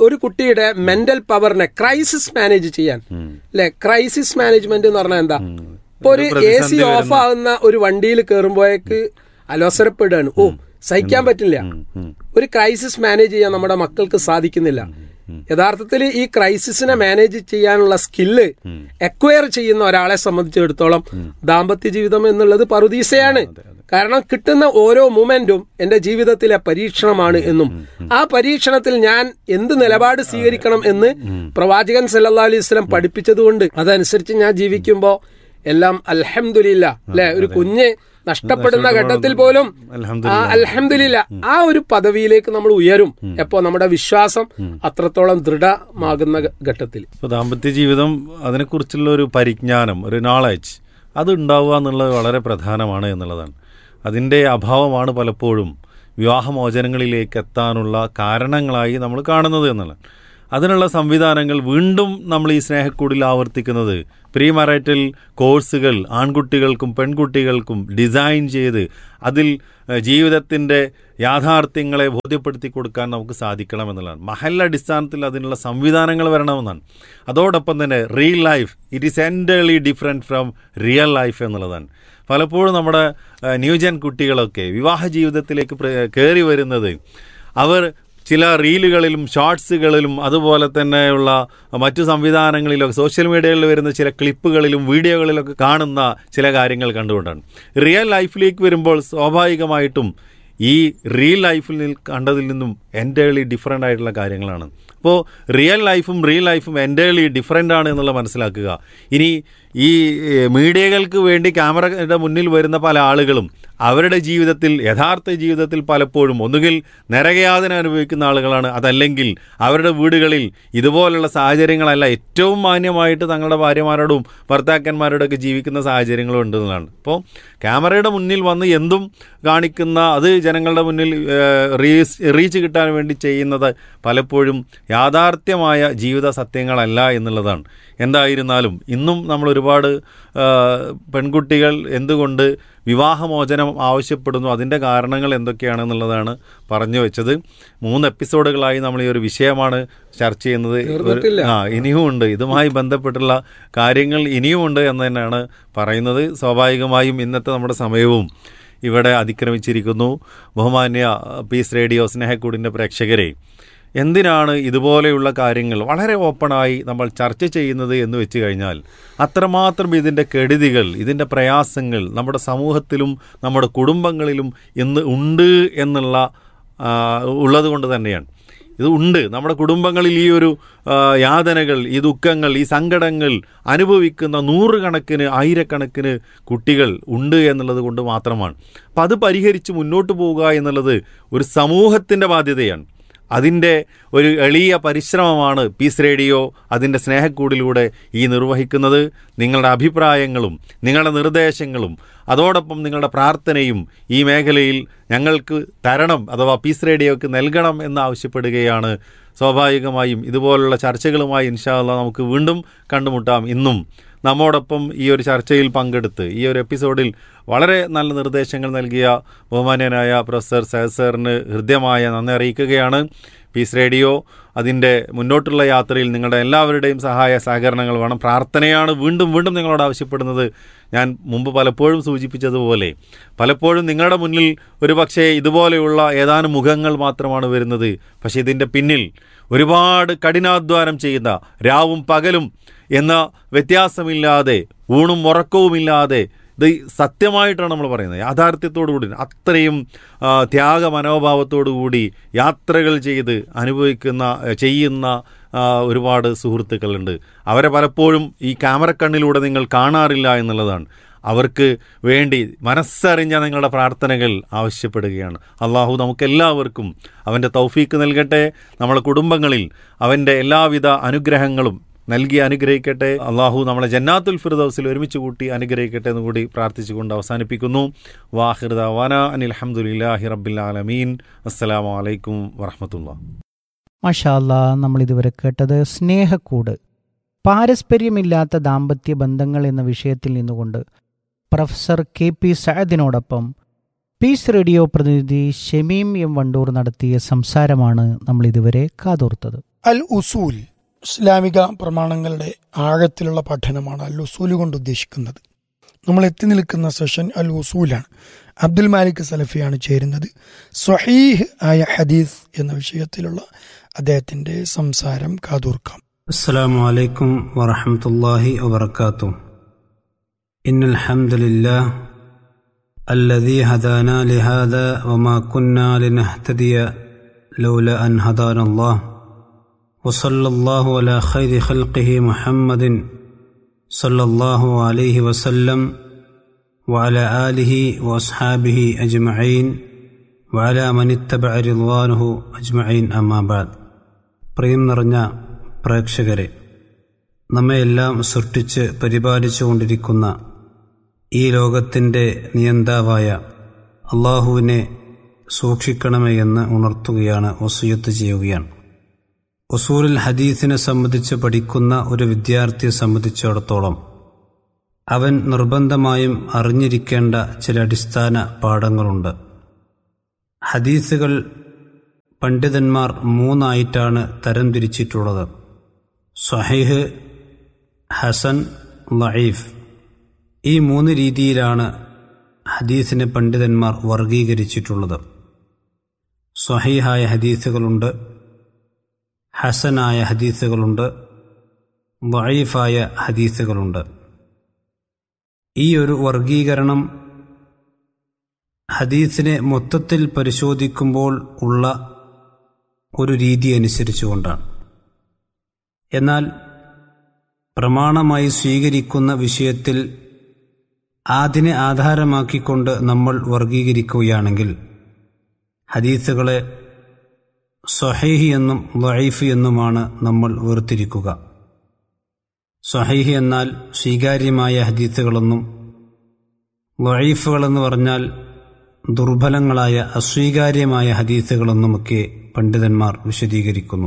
ഒരു കുട്ടിയുടെ മെന്റൽ പവറിനെ ക്രൈസിസ് മാനേജ് ചെയ്യാൻ അല്ലെ ക്രൈസിസ് മാനേജ്മെന്റ് എന്ന് പറഞ്ഞാൽ എന്താ ഇപ്പൊ ഒരു എ സി ഓഫ് ആകുന്ന ഒരു വണ്ടിയിൽ കയറുമ്പോഴേക്ക് അലോസരപ്പെടുകയാണ് ഓ സഹിക്കാൻ പറ്റില്ല ഒരു ക്രൈസിസ് മാനേജ് ചെയ്യാൻ നമ്മുടെ മക്കൾക്ക് സാധിക്കുന്നില്ല യഥാർത്ഥത്തിൽ ഈ ക്രൈസിസിനെ മാനേജ് ചെയ്യാനുള്ള സ്കില്ല് എക്വയർ ചെയ്യുന്ന ഒരാളെ സംബന്ധിച്ചിടത്തോളം ദാമ്പത്യ ജീവിതം എന്നുള്ളത് പറുദീസയാണ് കാരണം കിട്ടുന്ന ഓരോ മൂമെന്റും എന്റെ ജീവിതത്തിലെ പരീക്ഷണമാണ് എന്നും ആ പരീക്ഷണത്തിൽ ഞാൻ എന്ത് നിലപാട് സ്വീകരിക്കണം എന്ന് പ്രവാചകൻ സല്ലല്ലാഹു അലൈഹി വസല്ലം പഠിപ്പിച്ചതുകൊണ്ട് അതനുസരിച്ച് ഞാൻ ജീവിക്കുമ്പോൾ എല്ലാം അൽഹംദുലില്ല അല്ലെ ഒരു കുഞ്ഞ് നഷ്ടപ്പെടുന്ന ഘട്ടത്തിൽ പോലും ആ അൽഹംദുലില്ല ആ ഒരു പദവിയിലേക്ക് നമ്മൾ ഉയരും എപ്പോ നമ്മുടെ വിശ്വാസം അത്രത്തോളം ദൃഢമാകുന്ന ഘ- ഘട്ടത്തിൽ ഇപ്പോൾ ദാമ്പത്യ ജീവിതം അതിനെക്കുറിച്ചുള്ള ഒരു പരിജ്ഞാനം ഒരു നോളജ് അത് ഉണ്ടാവുക എന്നുള്ളത് വളരെ പ്രധാനമാണ് എന്നുള്ളതാണ് അതിൻ്റെ അഭാവമാണ് പലപ്പോഴും വിവാഹമോചനങ്ങളിലേക്ക് എത്താനുള്ള കാരണങ്ങളായി നമ്മൾ കാണുന്നത് എന്നുള്ളത് അതിനുള്ള സംവിധാനങ്ങൾ വീണ്ടും നമ്മൾ ഈ സ്നേഹക്കൂടിൽ ആവർത്തിക്കുന്നത് പ്രീ മറൈറ്റൽ കോഴ്സുകൾ ആൺകുട്ടികൾക്കും പെൺകുട്ടികൾക്കും ഡിസൈൻ ചെയ്ത് അതിൽ ഏഹ്, ജീവിതത്തിൻ്റെ യാഥാർത്ഥ്യങ്ങളെ ബോധ്യപ്പെടുത്തി കൊടുക്കാൻ നമുക്ക് സാധിക്കണം എന്നുള്ളതാണ് മഹല്ല അടിസ്ഥാനത്തിൽ അതിനുള്ള സംവിധാനങ്ങൾ വരണമെന്നാണ് അതോടൊപ്പം തന്നെ real life it is entirely different from real life എന്നുള്ളതാണ് പലപ്പോഴും നമ്മുടെ ഏഹ്, ന്യൂജൻ കുട്ടികളൊക്കെ വിവാഹ ജീവിതത്തിലേക്ക് പ്ര- കയറി വരുന്നത് അവർ ചില റീലുകളിലും ഷോർട്സുകളിലും അതുപോലെ തന്നെയുള്ള മറ്റു സംവിധാനങ്ങളിലൊക്കെ സോഷ്യൽ മീഡിയയിൽ വരുന്ന ചില ക്ലിപ്പുകളിലും വീഡിയോകളിലൊക്കെ കാണുന്ന ചില കാര്യങ്ങൾ കണ്ടുകൊണ്ടാണ് റിയൽ ലൈഫിലേക്ക് വരുമ്പോൾ സ്വാഭാവികമായിട്ടും ഈ റിയൽ ലൈഫിൽ നിൽ കണ്ടതിൽ നിന്നും എൻറ്റേർലി ഡിഫറെൻ്റ് ആയിട്ടുള്ള കാര്യങ്ങളാണ് അപ്പോൾ റിയൽ ലൈഫും റിയൽ ലൈഫും എൻറ്റേർലി ഡിഫറെൻ്റ് ആണ് എന്നുള്ളത് മനസ്സിലാക്കുക ഇനി ഈ ഏഹ്, മീഡിയകൾക്ക് വേണ്ടി ക്യാമറയുടെ മുന്നിൽ വരുന്ന പല ആളുകളും അവരുടെ ജീവിതത്തിൽ യഥാർത്ഥ ജീവിതത്തിൽ പലപ്പോഴും ഒന്നുകിൽ നരകയാതന അനുഭവിക്കുന്ന ആളുകളാണ് അതല്ലെങ്കിൽ അവരുടെ വീടുകളിൽ ഇതുപോലുള്ള സാഹചര്യങ്ങളല്ല ഏറ്റവും മാന്യമായിട്ട് തങ്ങളുടെ ഭാര്യമാരോടും ഭർത്താക്കന്മാരോടൊക്കെ ജീവിക്കുന്ന സാഹചര്യങ്ങളും ഉണ്ടെന്നതാണ് അപ്പോൾ ക്യാമറയുടെ മുന്നിൽ വന്ന് എന്തും കാണിക്കുന്ന അത് ജനങ്ങളുടെ മുന്നിൽ ഏഹ്, റീസ് റീച്ച് കിട്ടാൻ വേണ്ടി ചെയ്യുന്നത് പലപ്പോഴും യാഥാർത്ഥ്യമായ ജീവിത സത്യങ്ങളല്ല എന്നുള്ളതാണ് എന്തായിരുന്നാലും ഇന്നും നമ്മൾ ഒരുപാട് ആ, പെൺകുട്ടികൾ എന്തുകൊണ്ട് വിവാഹമോചനം ആവശ്യപ്പെടുന്നു അതിൻ്റെ കാരണങ്ങൾ എന്തൊക്കെയാണെന്നുള്ളതാണ് പറഞ്ഞു വെച്ചത് മൂന്ന് എപ്പിസോഡുകളായി നമ്മൾ ഈ ഒരു വിഷയമാണ് ചർച്ച ചെയ്യുന്നത് ഒരു- ആ ഇനിയും ഉണ്ട് ഇതുമായി ബന്ധപ്പെട്ടുള്ള കാര്യങ്ങൾ ഇനിയും ഉണ്ട് എന്ന് തന്നെയാണ് പറയുന്നത് സ്വാഭാവികമായും ഇന്നത്തെ നമ്മുടെ സമയവും ഇവിടെ അതിക്രമിച്ചിരിക്കുന്നു ബഹുമാന്യ പീസ് റേഡിയോ സ്നേഹക്കൂടിൻ്റെ പ്രേക്ഷകരെ എന്തിനാണ് ഇതുപോലെയുള്ള കാര്യങ്ങൾ വളരെ ഓപ്പണായി നമ്മൾ ചർച്ച ചെയ്യുന്നത് എന്ന് വെച്ച് കഴിഞ്ഞാൽ അത്രമാത്രം ഇതിൻ്റെ കെടുതികൾ ഇതിൻ്റെ പ്രയാസങ്ങൾ നമ്മുടെ സമൂഹത്തിലും നമ്മുടെ കുടുംബങ്ങളിലും ഇന്ന് ഉണ്ട് എന്നുള്ള ആ, ഉള്ളത് കൊണ്ട് തന്നെയാണ് ഇത് ഉണ്ട് നമ്മുടെ കുടുംബങ്ങളിൽ ഈ ഒരു ആ, യാതനകൾ ഈ ദുഃഖങ്ങൾ ഈ സങ്കടങ്ങൾ അനുഭവിക്കുന്ന നൂറുകണക്കിന് ആയിരക്കണക്കിന് കുട്ടികൾ ഉണ്ട് എന്നുള്ളത് കൊണ്ട് മാത്രമാണ് അപ്പം അത് പരിഹരിച്ച് മുന്നോട്ട് പോവുക എന്നുള്ളത് ഒരു സമൂഹത്തിൻ്റെ ബാധ്യതയാണ് അതിൻ്റെ ഒരു എളിയ പരിശ്രമമാണ് പീസ് റേഡിയോ അതിൻ്റെ സ്നേഹക്കൂടിലൂടെ ഈ നിർവഹിക്കുന്നത് നിങ്ങളുടെ അഭിപ്രായങ്ങളും നിങ്ങളുടെ നിർദ്ദേശങ്ങളും അതോടൊപ്പം നിങ്ങളുടെ പ്രാർത്ഥനയും ഈ മേഖലയിൽ ഞങ്ങൾക്ക് തരണം അഥവാ പീസ് റേഡിയോക്ക് നൽകണം എന്ന് ആവശ്യപ്പെടുകയാണ് സ്വാഭാവികമായും ഇതുപോലുള്ള ചർച്ചകളുമായി ഇൻഷാല്ല നമുക്ക് വീണ്ടും കണ്ടുമുട്ടാം ഇന്നും നമ്മോടൊപ്പം ഈ ഒരു ചർച്ചയിൽ പങ്കെടുത്ത് ഈ ഒരു എപ്പിസോഡിൽ വളരെ നല്ല നിർദ്ദേശങ്ങൾ നൽകിയ ബഹുമാന്യനായ പ്രൊഫസർ സഹദ് സാറിന് ഹൃദ്യമായ നന്ദി അറിയിക്കുകയാണ് പീസ് റേഡിയോ അതിൻ്റെ മുന്നോട്ടുള്ള യാത്രയിൽ നിങ്ങളുടെ എല്ലാവരുടെയും സഹായ സഹകരണങ്ങൾ വേണം പ്രാർത്ഥനയാണ് വീണ്ടും വീണ്ടും നിങ്ങളോട് ആവശ്യപ്പെടുന്നത് ഞാൻ മുമ്പ് പലപ്പോഴും സൂചിപ്പിച്ചതുപോലെ പലപ്പോഴും നിങ്ങളുടെ മുന്നിൽ ഒരു പക്ഷേ ഇതുപോലെയുള്ള ഏതാനും മുഖങ്ങൾ മാത്രമാണ് വരുന്നത് പക്ഷേ ഇതിൻ്റെ പിന്നിൽ ഒരുപാട് കഠിനാധ്വാനം ചെയ്യുന്ന രാവും പകലും എന്ന വ്യത്യാസമില്ലാതെ ഊണും ഉറക്കവുമില്ലാതെ ഇത് സത്യമായിട്ടാണ് നമ്മൾ പറയുന്നത് യാഥാർത്ഥ്യത്തോടു കൂടി അത്രയും ആ, ത്യാഗ മനോഭാവത്തോടു കൂടി യാത്രകൾ ചെയ്ത് അനുഭവിക്കുന്ന ചെയ്യുന്ന ആ, ഒരുപാട് സുഹൃത്തുക്കളുണ്ട് അവരെ പലപ്പോഴും ഈ ക്യാമറ കണ്ണിലൂടെ നിങ്ങൾ കാണാറില്ല എന്നുള്ളതാണ് അവർക്ക് വേണ്ടി മനസ്സറിഞ്ഞ നിങ്ങളുടെ പ്രാർത്ഥനകൾ ആവശ്യപ്പെടുകയാണ് അള്ളാഹു നമുക്കെല്ലാവർക്കും അവൻ്റെ തൗഫീക്ക് നൽകട്ടെ നമ്മുടെ കുടുംബങ്ങളിൽ അവൻ്റെ എല്ലാവിധ അനുഗ്രഹങ്ങളും നൽകി അനുഗ്രഹിക്കട്ടെ അള്ളാഹു നമ്മളെ ജന്നാത്തുൽ ഫിർദൗസിൽ ഒരുമിച്ച് കൂട്ടി അനുഗ്രഹിക്കട്ടെ എന്ന് കൂടി പ്രാർത്ഥിച്ചുകൊണ്ട് അവസാനിപ്പിക്കുന്നു വാഹിർദ വാന അനിൽ അഹമ്മദില്ലാഹി റബ്ബിൽ ആലമീൻ അസ്സലാമു അലൈക്കും വറഹമത്തുള്ള മഷാല്ല നമ്മൾ ഇതുവരെ കേട്ടത് സ്നേഹക്കൂട് പാരസ്പര്യമില്ലാത്ത ദാമ്പത്യ ബന്ധങ്ങൾ എന്ന വിഷയത്തിൽ നിന്നുകൊണ്ട് പ്രൊഫസർ കെ പി സയദിനോടൊപ്പം പീസ് റേഡിയോ പ്രതിനിധി ഷമീം എം വണ്ടൂർ നടത്തിയ സംസാരമാണ് നമ്മൾ ഇതുവരെ കാതോർത്തത് അൽ ഉസൂൽ ഇസ്ലാമിക പ്രമാണങ്ങളുടെ ആഴത്തിലുള്ള പഠനമാണ് അൽ ഉസൂൽ കൊണ്ട് ഉദ്ദേശിക്കുന്നത് നമ്മൾ എത്തി നിൽക്കുന്ന സെഷൻ അൽ ഉസൂലാണ് അബ്ദുൽ മാലിക് സലഫിയാണ് ചേരുന്നത് സ്വഹീഹ് ആയ ഹദീസ് എന്ന വിഷയത്തിലുള്ള അദ്ദേഹത്തിന്റെ സംസാരം കാതോർക്കാം السلام عليكم ورحمة الله وبركاته إن الحمد لله الذي هدانا لهذا وما كنا لنهتدي لولا أن هدانا الله وصلى الله على خير خلقه محمد صلى الله عليه وسلم وعلى آله وأصحابه أجمعين وعلى من اتبع رضوانه أجمعين أما بعد പ്രിയം നിറഞ്ഞ പ്രേക്ഷകരെ നമ്മയെല്ലാം സൃഷ്ടിച്ച് പരിപാലിച്ചുകൊണ്ടിരിക്കുന്ന ഈ ലോകത്തിൻ്റെ നിയന്താവായ അള്ളാഹുവിനെ സൂക്ഷിക്കണമേ എന്ന് ഉണർത്തുകയാണ് വസൂയത്ത് ചെയ്യുകയാണ് ഒസൂറിൽ ഹദീസിനെ സംബന്ധിച്ച് പഠിക്കുന്ന ഒരു വിദ്യാർത്ഥിയെ സംബന്ധിച്ചിടത്തോളം അവൻ നിർബന്ധമായും അറിഞ്ഞിരിക്കേണ്ട ചില അടിസ്ഥാന പാഠങ്ങളുണ്ട് ഹദീസുകൾ പണ്ഡിതന്മാർ മൂന്നായിട്ടാണ് തരംതിരിച്ചിട്ടുള്ളത് സ്വഹീഹ് ഹസൻ ലഈഫ് ഈ മൂന്ന് രീതിയിലാണ് ഹദീസിനെ പണ്ഡിതന്മാർ വർഗീകരിച്ചിട്ടുള്ളത് സ്വഹീഹായ ഹദീസുകളുണ്ട് ഹസനായ ഹദീസുകളുണ്ട് വഴീഫായ ഹദീസുകളുണ്ട് ഈ ഒരു വർഗീകരണം ഹദീസിനെ മൊത്തത്തിൽ പരിശോധിക്കുമ്പോൾ ഉള്ള ഒരു രീതി അനുസരിച്ചുകൊണ്ടാണ് എന്നാൽ പ്രമാണമായി സ്വീകരിക്കുന്ന വിഷയത്തിൽ അതിനെ ആധാരമാക്കിക്കൊണ്ട് നമ്മൾ വർഗീകരിക്കുകയാണെങ്കിൽ ഹദീസുകളെ സ്വഹൈഹി എന്നും വൈഫ് എന്നുമാണ് നമ്മൾ വേർതിരിക്കുക സ്വഹൈഹി എന്നാൽ സ്വീകാര്യമായ ഹദീസുകളെന്നും വൈഫുകളെന്ന് പറഞ്ഞാൽ ദുർബലങ്ങളായ അസ്വീകാര്യമായ ഹദീസുകളെന്നുമൊക്കെ പണ്ഡിതന്മാർ വിശദീകരിക്കുന്നു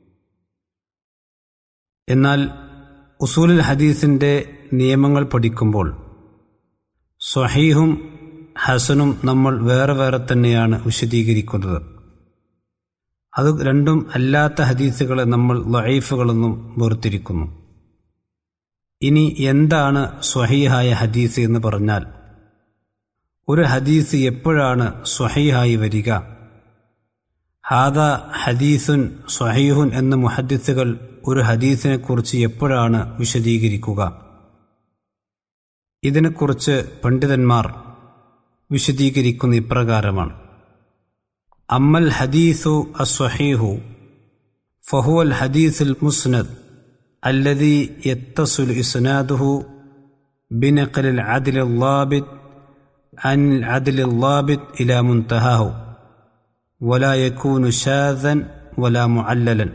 എന്നാൽ ഉസൂലുൽ ഹദീസിൻ്റെ നിയമങ്ങൾ പഠിക്കുമ്പോൾ സ്വഹീഹും ഹസനും നമ്മൾ വേറെ വേറെ തന്നെയാണ് വിശദീകരിക്കുന്നത് അത് രണ്ടും അല്ലാത്ത ഹദീസുകളെ നമ്മൾ ലൈഫുകളെന്നും വേർതിരിക്കുന്നു ഇനി എന്താണ് സ്വഹീഹായ ഹദീസ് എന്ന് പറഞ്ഞാൽ ഒരു ഹദീസ് എപ്പോഴാണ് സ്വഹീഹായി വരിക ഹാദ ഹദീസുൻ സ്വഹീഹുൻ എന്ന മുഹദ്ദിസുകൾ ഒരു ഹദീസിനെ കുറിച്ച് എപ്പോഴാണ് വിശദീകരിക്കുക ഇതിനെക്കുറിച്ച് പണ്ഡിതന്മാർ വിശദീകരിക്കുന്ന ഇപ്രകാരമാണ് അമ്മൽ ഹദീസു അസ്വഹീഹു ഫഹുവൽ ഹദീസുൽ മുസ്നദ് الذي يتصل إسناده بنقل العدل الضابط عن العدل الضابط إلى منتهاه ولا يكون شاذا ولا معللا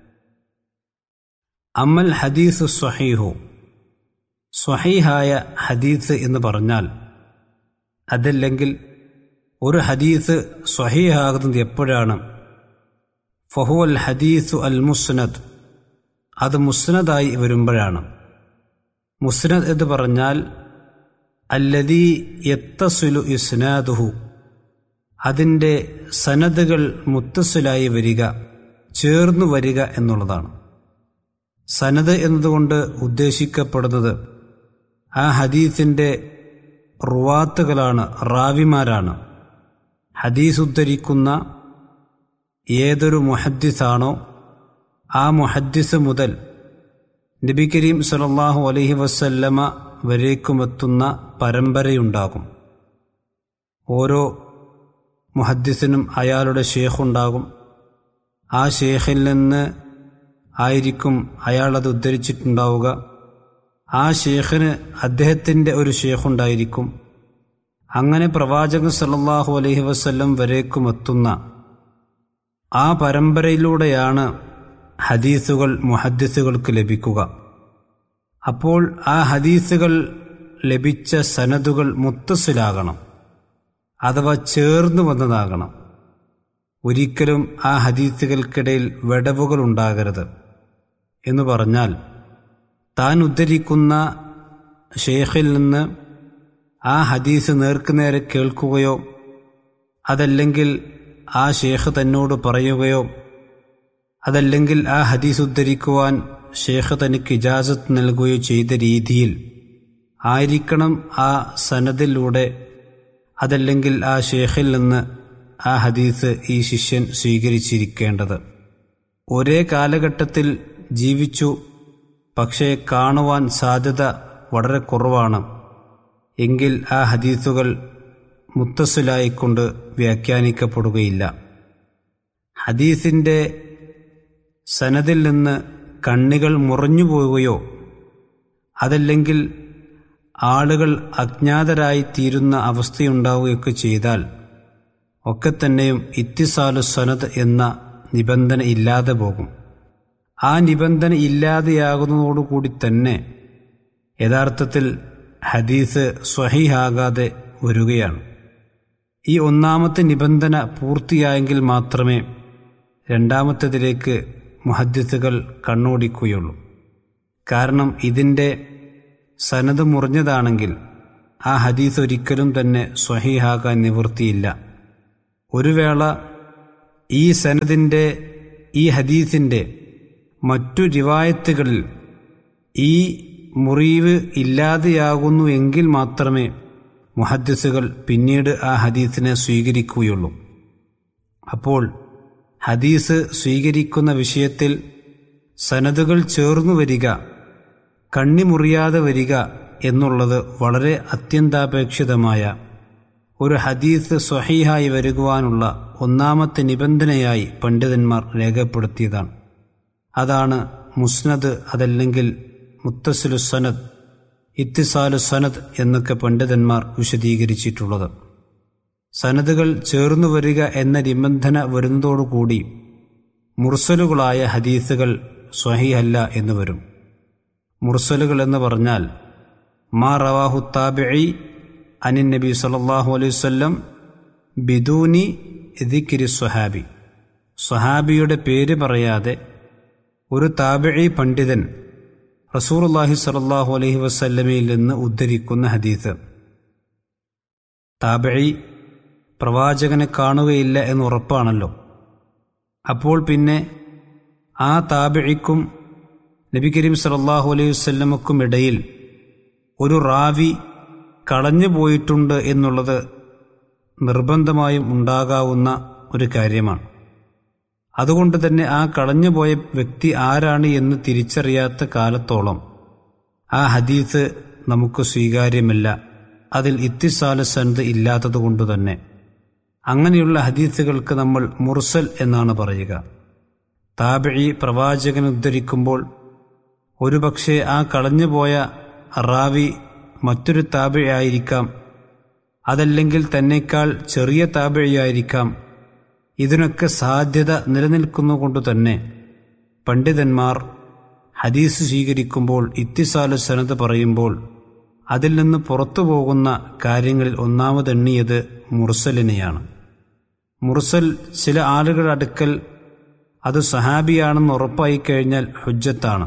അമ്മൽ ഹദീസ് സ്വഹീഹു സ്വഹീഹായ ഹദീസ് എന്ന് പറഞ്ഞാൽ അതല്ലെങ്കിൽ ഒരു ഹദീസ് സ്വഹീഹാകുന്നത് എപ്പോഴാണ് ഫഹുവൽ ഹദീസു അൽ മുസ്നദ് അത് മുസ്നദായി വരുമ്പോഴാണ് മുസ്നദ് എന്ന് പറഞ്ഞാൽ അല്ലദീ യത്തസുലു ഇസ്നാദുഹു അതിൻ്റെ സനദുകൾ മുത്തസുലായി വരിക ചേർന്നു വരിക എന്നുള്ളതാണ് സനദ് എന്നതുകൊണ്ട് ഉദ്ദേശിക്കപ്പെടുന്നത് ആ ഹദീസിൻ്റെ റുവാത്തുകളാണ് റാവിമാരാണ് ഹദീസ് ഉദ്ധരിക്കുന്ന ഏതൊരു മുഹദ്ദിസാണോ ആ മുഹദ്ദിസ് മുതൽ നബി കരീം സലല്ലാഹു അലഹി വസല്ലമ വരേക്കുമെത്തുന്ന പരമ്പരയുണ്ടാകും ഓരോ മുഹദ്ദിസിനും അയാളുടെ ഷേഖുണ്ടാകും ആ ഷേഖിൽ നിന്ന് ആയിരിക്കും അയാളത് ഉദ്ധരിച്ചിട്ടുണ്ടാവുക ആ ഷേഖിന് അദ്ദേഹത്തിൻ്റെ ഒരു ഷേഖുണ്ടായിരിക്കും അങ്ങനെ പ്രവാചകൻ സല്ലല്ലാഹു അലൈഹി വസല്ലം വരേക്കും എത്തുന്ന ആ പരമ്പരയിലൂടെയാണ് ഹദീസുകൾ മുഹദ്ദിസുകൾക്ക് ലഭിക്കുക അപ്പോൾ ആ ഹദീസുകൾ ലഭിച്ച സനദുകൾ മുത്തസിലാകണം അഥവാ ചേർന്നു വന്നതാകണം ഒരിക്കലും ആ ഹദീസുകൾക്കിടയിൽ വിടവുകൾ ഉണ്ടാകരുത് എന്ന് പറഞ്ഞാൽ താൻ ഉദ്ധരിക്കുന്ന ഷേഖിൽ നിന്ന് ആ ഹദീസ് നേർക്കുനേരെ കേൾക്കുകയോ അതല്ലെങ്കിൽ ആ ഷേഖ് തന്നോട് പറയുകയോ അതല്ലെങ്കിൽ ആ ഹദീസ് ഉദ്ധരിക്കുവാൻ ഷേഖ് തനിക്ക് ഇജാസത്ത് നൽകുകയോ ചെയ്ത രീതിയിൽ ആയിരിക്കണം ആ സനദിലൂടെ അതല്ലെങ്കിൽ ആ ഷേഖിൽ നിന്ന് ആ ഹദീസ് ഈ ശിഷ്യൻ സ്വീകരിച്ചിരിക്കേണ്ടത് ഒരേ കാലഘട്ടത്തിൽ ജീവിച്ചു പക്ഷേ കാണുവാൻ സാധ്യത വളരെ കുറവാണ് എങ്കിൽ ആ ഹദീസുകൾ മുത്തസിലായിക്കൊണ്ട് വ്യാഖ്യാനിക്കപ്പെടുകയില്ല ഹദീസിൻ്റെ സനദിൽ നിന്ന് കണ്ണികൾ മുറഞ്ഞു പോവുകയോ അതല്ലെങ്കിൽ ആളുകൾ അജ്ഞാതരായി തീരുന്ന അവസ്ഥയുണ്ടാവുകയൊക്കെ ചെയ്താൽ ഒക്കെ തന്നെയും ഇത്തിസാലു സനദ് എന്ന നിബന്ധന ഇല്ലാതെ പോകും ആ നിബന്ധന ഇല്ലാതെയാകുന്നതോടുകൂടി തന്നെ യഥാർത്ഥത്തിൽ ഹദീസ് സ്വഹീഹാകാതെ വരികയാണ് ഈ ഒന്നാമത്തെ നിബന്ധന പൂർത്തിയായെങ്കിൽ മാത്രമേ രണ്ടാമത്തേതിലേക്ക് മുഹദ്ദിസുകൾ കണ്ണോടിക്കുകയുള്ളൂ കാരണം ഇതിൻ്റെ സനത് മുറിഞ്ഞതാണെങ്കിൽ ആ ഹദീസ് ഒരിക്കലും തന്നെ സ്വഹീഹാകാൻ നിവൃത്തിയില്ല ഒരു വേള ഈ സനദിൻ്റെ ഈ ഹദീസിൻ്റെ മറ്റു റിവായത്തുകളിൽ ഈ മുറിവ് ഇല്ലാതെയാകുന്നു എങ്കിൽ മാത്രമേ മുഹദ്ദിസുകൾ പിന്നീട് ആ ഹദീസിനെ സ്വീകരിക്കുകയുള്ളൂ അപ്പോൾ ഹദീസ് സ്വീകരിക്കുന്ന വിഷയത്തിൽ സനദുകൾ ചേർന്നു വരിക കണ്ണിമുറിയാതെ വരിക എന്നുള്ളത് വളരെ അത്യന്താപേക്ഷിതമായ ഒരു ഹദീസ് സ്വഹീഹായി വരുവാനുള്ള ഒന്നാമത്തെ നിബന്ധനയായി പണ്ഡിതന്മാർ രേഖപ്പെടുത്തിയതാണ് അതാണ് മുസ്നദ് അതല്ലെങ്കിൽ മുത്തസിലു സനദ് ഇത്തിസാലു സനദ് എന്നൊക്കെ പണ്ഡിതന്മാർ വിശദീകരിച്ചിട്ടുള്ളത് സനദുകൾ ചേർന്നു വരിക എന്ന നിബന്ധന വരുന്നതോടുകൂടി മുർസലുകളായ ഹദീസുകൾ സ്വഹീഹല്ല എന്ന് വരും മുർസലുകൾ എന്ന് പറഞ്ഞാൽ മാ റവാഹു താബിഇ അനിൻ നബി സല്ലല്ലാഹു അലൈഹി വസല്ലം ബിദൂനി ദിക്രി സ്വഹാബി സ്വഹാബിയുടെ പേര് പറയാതെ ഒരു താബിഇ പണ്ഡിതൻ റസൂറുല്ലാഹി സല്ലല്ലാഹു അലൈഹി വസല്ലമയിൽ നിന്ന് ഉദ്ധരിക്കുന്ന ഹദീസ് താബിഇ പ്രവാചകനെ കാണുകയില്ല എന്ന് ഉറപ്പാണല്ലോ അപ്പോൾ പിന്നെ ആ താബിഴിക്കും നബി കരീം സല്ലല്ലാഹു അലൈഹി വസല്ലമക്കും ഇടയിൽ ഒരു റാവി കളഞ്ഞു പോയിട്ടുണ്ട് എന്നുള്ളത് നിർബന്ധമായും ഉണ്ടാകാവുന്ന ഒരു കാര്യമാണ് അതുകൊണ്ട് തന്നെ ആ കളഞ്ഞുപോയ വ്യക്തി ആരാണ് എന്ന് തിരിച്ചറിയാത്ത കാലത്തോളം ആ ഹദീസ് നമുക്ക് സ്വീകാര്യമല്ല അതിൽ ഇത്തിസാല സന്ത് ഇല്ലാത്തതുകൊണ്ട് തന്നെ അങ്ങനെയുള്ള ഹദീസുകൾക്ക് നമ്മൾ മുർസൽ എന്നാണ് പറയുക താബിഴി പ്രവാചകൻ ഉദ്ധരിക്കുമ്പോൾ ഒരുപക്ഷെ ആ കളഞ്ഞുപോയ റാവി മറ്റൊരു താബിഴയായിരിക്കാം അതല്ലെങ്കിൽ തന്നെക്കാൾ ചെറിയ താബിഴയായിരിക്കാം ഇതിനൊക്കെ സാധ്യത നിലനിൽക്കുന്നുകൊണ്ട് തന്നെ പണ്ഡിതന്മാർ ഹദീസ് സ്വീകരിക്കുമ്പോൾ ഇത്തിസാല സനത് പറയുമ്പോൾ അതിൽ നിന്ന് പുറത്തു പോകുന്ന കാര്യങ്ങളിൽ ഒന്നാമതെണ്ണിയത് മുർസലിനെയാണ് മുർസൽ ചില ആളുകളുടെ അടുക്കൽ അത് സഹാബിയാണെന്ന് ഉറപ്പായി കഴിഞ്ഞാൽ ഹുജ്ജത്താണ്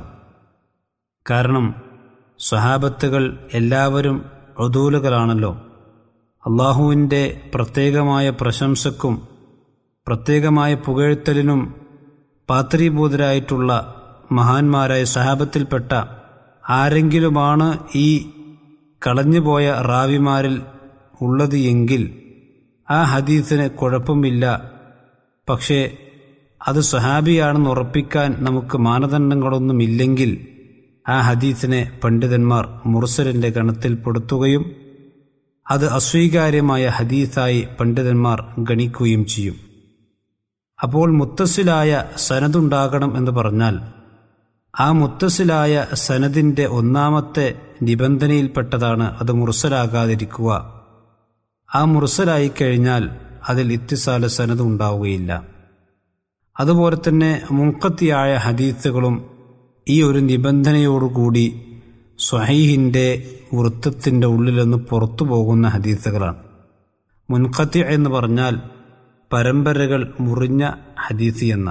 കാരണം സ്വഹാബത്തുകൾ എല്ലാവരും ഒതൂലുകളാണല്ലോ അള്ളാഹുവിൻ്റെ പ്രത്യേകമായ പ്രശംസക്കും പ്രത്യേകമായ പുകഴ്ത്തലിനും പാത്രീഭൂതരായിട്ടുള്ള മഹാന്മാരായ സഹാബത്തിൽപ്പെട്ട ആരെങ്കിലുമാണ് ഈ കളഞ്ഞുപോയ റാവിമാരിൽ ഉള്ളത് എങ്കിൽ ആ ഹദീസിന് കുഴപ്പമില്ല പക്ഷേ അത് സ്വഹാബിയാണെന്ന് ഉറപ്പിക്കാൻ നമുക്ക് മാനദണ്ഡങ്ങളൊന്നുമില്ലെങ്കിൽ ആ ഹദീസിനെ പണ്ഡിതന്മാർ മുർസലിൻ്റെ ഗണത്തിൽപ്പെടുത്തുകയും അത് അസ്വീകാര്യമായ ഹദീസായി പണ്ഡിതന്മാർ ഗണിക്കുകയും ചെയ്യും അപ്പോൾ മുത്തസിലായ സനതുണ്ടാകണം എന്ന് പറഞ്ഞാൽ ആ മുത്തസിലായ സനദിൻ്റെ ഒന്നാമത്തെ നിബന്ധനയിൽപ്പെട്ടതാണ് അത് മുർസലാകാതിരിക്കുക ആ മുർസലായി കഴിഞ്ഞാൽ അതിൽ ഇത്തിസാല സനത് ഉണ്ടാവുകയില്ല അതുപോലെ തന്നെ മുൻകത്തിയായ ഹദീസുകളും ഈ ഒരു നിബന്ധനയോടുകൂടി സ്വഹീഹിൻ്റെ വൃത്തത്തിൻ്റെ ഉള്ളിൽ നിന്ന് പുറത്തു പോകുന്ന ഹദീസുകളാണ് മുൻകത്തി എന്ന് പറഞ്ഞാൽ പരമ്പരകൾ മുറിഞ്ഞ ഹദീസി എന്ന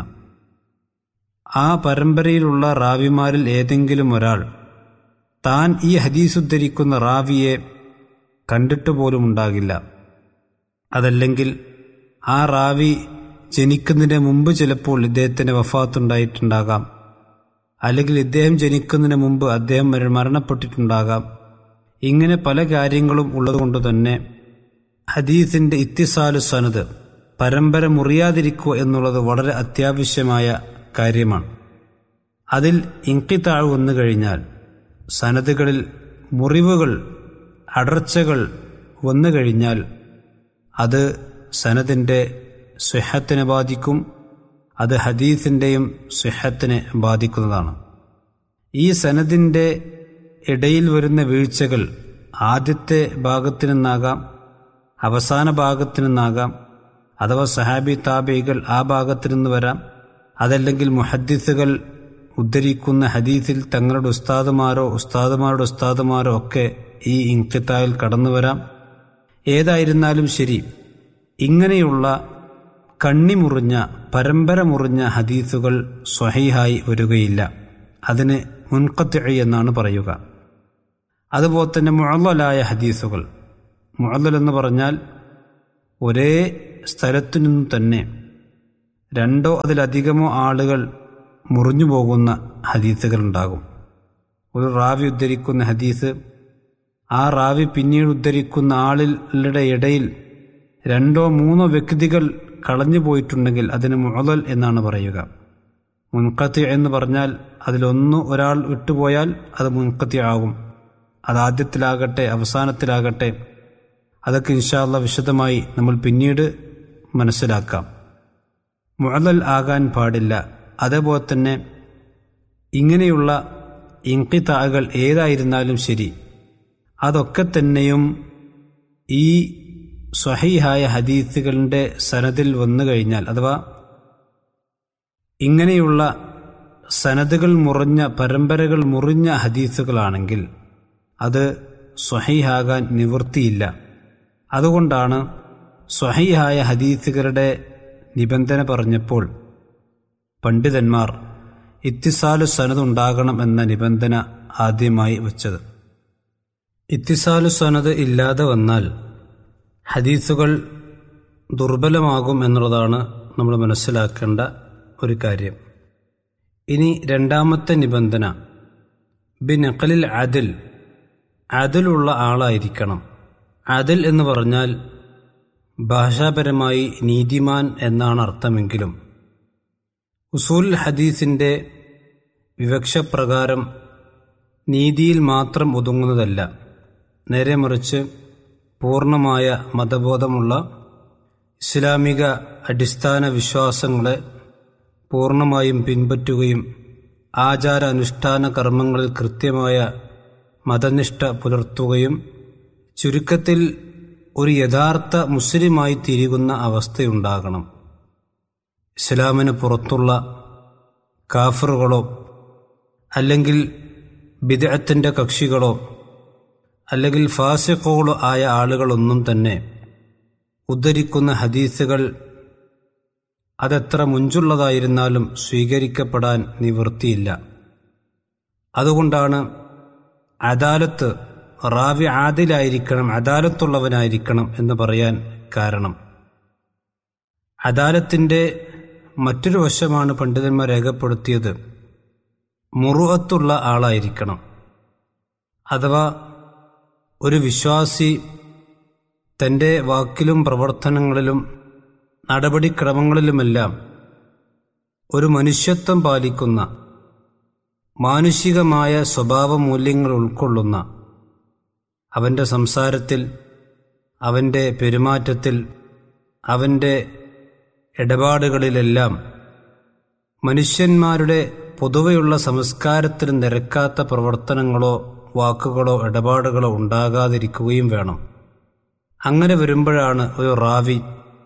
ആ പരമ്പരയിലുള്ള റാവിമാരിൽ ഏതെങ്കിലും ഒരാൾ താൻ ഈ ഹദീസ് ഉദ്ധരിക്കുന്ന റാവിയെ കണ്ടിട്ട് പോലും ഉണ്ടാകില്ല അതല്ലെങ്കിൽ ആ റാവി ജനിക്കുന്നതിന് മുമ്പ് ചിലപ്പോൾ ഇദ്ദേഹത്തിന് വഫാത്തുണ്ടായിട്ടുണ്ടാകാം അല്ലെങ്കിൽ ഇദ്ദേഹം ജനിക്കുന്നതിന് മുമ്പ് അദ്ദേഹം മര- മരണപ്പെട്ടിട്ടുണ്ടാകാം ഇങ്ങനെ പല കാര്യങ്ങളും ഉള്ളതുകൊണ്ട് തന്നെ ഹദീസിന്റെ ഇത്തിസാലു സനത് പരമ്പര മുറിയാതിരിക്കുക എന്നുള്ളത് വളരെ അത്യാവശ്യമായ കാര്യമാണ് അതിൽ ഇങ്കിത്താഴ് വന്നു കഴിഞ്ഞാൽ സനതുകളിൽ മുറിവുകൾ അടർച്ചകൾ വന്നു കഴിഞ്ഞാൽ അത് സനദിൻ്റെ സ്വഹത്തിനെ ബാധിക്കും അത് ഹദീസിൻ്റെയും സ്വഹത്തിനെ ബാധിക്കുന്നതാണ് ഈ സനദിൻ്റെ ഇടയിൽ വരുന്ന വീഴ്ചകൾ ആദ്യത്തെ ഭാഗത്തു നിന്നാകാം അവസാന ഭാഗത്തു നിന്നാകാം അഥവാ സഹാബി താബികൾ ആ ഭാഗത്തു നിന്ന് വരാം അതല്ലെങ്കിൽ മുഹദ്ദിസുകൾ ഉദ്ധരിക്കുന്ന ഹദീസിൽ തങ്ങളുടെ ഉസ്താദുമാരോ ഉസ്താദുമാരുടെ ഉസ്താദുമാരോ ഒക്കെ ഈ ഇൻകിത്തായിൽ കടന്നു വരാം ഏതായിരുന്നാലും ശരി ഇങ്ങനെയുള്ള കണ്ണിമുറിഞ്ഞ പരമ്പര മുറിഞ്ഞ ഹദീസുകൾ സ്വഹീഹായി വരികയില്ല അതിന് മുൻകത്തി എന്നാണ് പറയുക അതുപോലെ തന്നെ മുഴലായ ഹദീസുകൾ മുഴൽ എന്ന് പറഞ്ഞാൽ ഒരേ സ്ഥലത്തു നിന്നും തന്നെ രണ്ടോ അതിലധികമോ ആളുകൾ മുറിഞ്ഞു പോകുന്ന ഹദീസുകൾ ഉണ്ടാകും ഒരു റാവി ഉദ്ധരിക്കുന്ന ഹദീസ് ആ റാവി പിന്നീട് ഉദ്ധരിക്കുന്ന ആളുകളുടെ ഇടയിൽ രണ്ടോ മൂന്നോ വ്യക്തികൾ കളഞ്ഞു പോയിട്ടുണ്ടെങ്കിൽ അതിന് മുഴൽ എന്നാണ് പറയുക മുൻകത്തി എന്ന് പറഞ്ഞാൽ അതിലൊന്ന് ഒരാൾ വിട്ടുപോയാൽ അത് മുൻകത്തി ആകും അത് ആദ്യത്തിലാകട്ടെ അവസാനത്തിലാകട്ടെ അതൊക്കെ ഇൻഷാല്ല വിശദമായി നമ്മൾ പിന്നീട് മനസ്സിലാക്കാം മുഴൽ ആകാൻ പാടില്ല അതേപോലെ തന്നെ ഇങ്ങനെയുള്ള ഇങ്കിത്താകൾ ഏതായിരുന്നാലും ശരി അതൊക്കെ തന്നെയും ഈ സ്വഹീഹായ ഹദീസുകളുടെ സനദിൽ വന്നു കഴിഞ്ഞാൽ അഥവാ ഇങ്ങനെയുള്ള സനദുകൾ മുറിഞ്ഞ പരമ്പരകൾ മുറിഞ്ഞ ഹദീസുകളാണെങ്കിൽ അത് സ്വഹീഹാകാൻ നിവൃത്തിയില്ല അതുകൊണ്ടാണ് സ്വഹീഹായ ഹദീസുകളുടെ നിബന്ധന പറഞ്ഞപ്പോൾ പണ്ഡിതന്മാർ ഇത്തിസാലു സനത് ഉണ്ടാകണം എന്ന നിബന്ധന ആദ്യമായി വച്ചത് ഇത്തിസാലു സനത് ഇല്ലാതെ വന്നാൽ ഹദീസുകൾ ദുർബലമാകും എന്നുള്ളതാണ് നമ്മൾ മനസ്സിലാക്കേണ്ട ഒരു കാര്യം ഇനി രണ്ടാമത്തെ നിബന്ധന ബിനഖലിൽ അതിൽ അതിലുള്ള ആളായിരിക്കണം അതിൽ എന്ന് പറഞ്ഞാൽ ഭാഷാപരമായി നീതിമാൻ എന്നാണ് അർത്ഥമെങ്കിലും ഉസൂൽ ഹദീസിൻ്റെ വിവക്ഷപ്രകാരം നീതിയിൽ മാത്രം ഒതുങ്ങുന്നതല്ല നേരെ മറിച്ച് പൂർണ്ണമായ മതബോധമുള്ള ഇസ്ലാമിക അടിസ്ഥാന വിശ്വാസങ്ങളെ പൂർണ്ണമായും പിൻപറ്റുകയും ആചാര അനുഷ്ഠാന കർമ്മങ്ങളിൽ കൃത്യമായ മതനിഷ്ഠ പുലർത്തുകയും ചുരുക്കത്തിൽ ഒരു യഥാർത്ഥ മുസ്ലിമായി തിരികുന്ന അവസ്ഥയുണ്ടാകണം ഇസ്ലാമിന് പുറത്തുള്ള കാഫറുകളോ അല്ലെങ്കിൽ ബിദഅത്തിൻ്റെ കക്ഷികളോ അല്ലെങ്കിൽ ഫാസിഖുകളോ ആയ ആളുകളൊന്നും തന്നെ ഉദ്ധരിക്കുന്ന ഹദീസുകൾ അതെത്ര മുഞ്ചുള്ളതായിരുന്നാലും സ്വീകരിക്കപ്പെടാൻ നിവൃത്തിയില്ല അതുകൊണ്ടാണ് അദാലത്ത് റാവി ആദിലായിരിക്കണം അദാലത്തുള്ളവനായിരിക്കണം എന്ന് പറയാൻ കാരണം അദാലത്തിൻ്റെ മറ്റൊരു വശമാണ് പണ്ഡിതന്മാർ രേഖപ്പെടുത്തിയത് മുറുവത്തുള്ള ആളായിരിക്കണം അഥവാ ഒരു വിശ്വാസി തൻ്റെ വാക്കിലും പ്രവർത്തനങ്ങളിലും നടപടിക്രമങ്ങളിലുമെല്ലാം ഒരു മനുഷ്യത്വം പാലിക്കുന്ന മാനുഷികമായ സ്വഭാവ മൂല്യങ്ങൾ ഉൾക്കൊള്ളുന്ന അവൻ്റെ സംസാരത്തിൽ അവൻ്റെ പെരുമാറ്റത്തിൽ അവൻ്റെ ഇടപാടുകളിലെല്ലാം മനുഷ്യന്മാരുടെ പൊതുവെയുള്ള സംസ്കാരത്തിന് നിരക്കാത്ത പ്രവർത്തനങ്ങളോ വാക്കുകളോ ഇടപാടുകളോ ഉണ്ടാകാതിരിക്കുകയും വേണം അങ്ങനെ വരുമ്പോഴാണ് ഒരു റാവി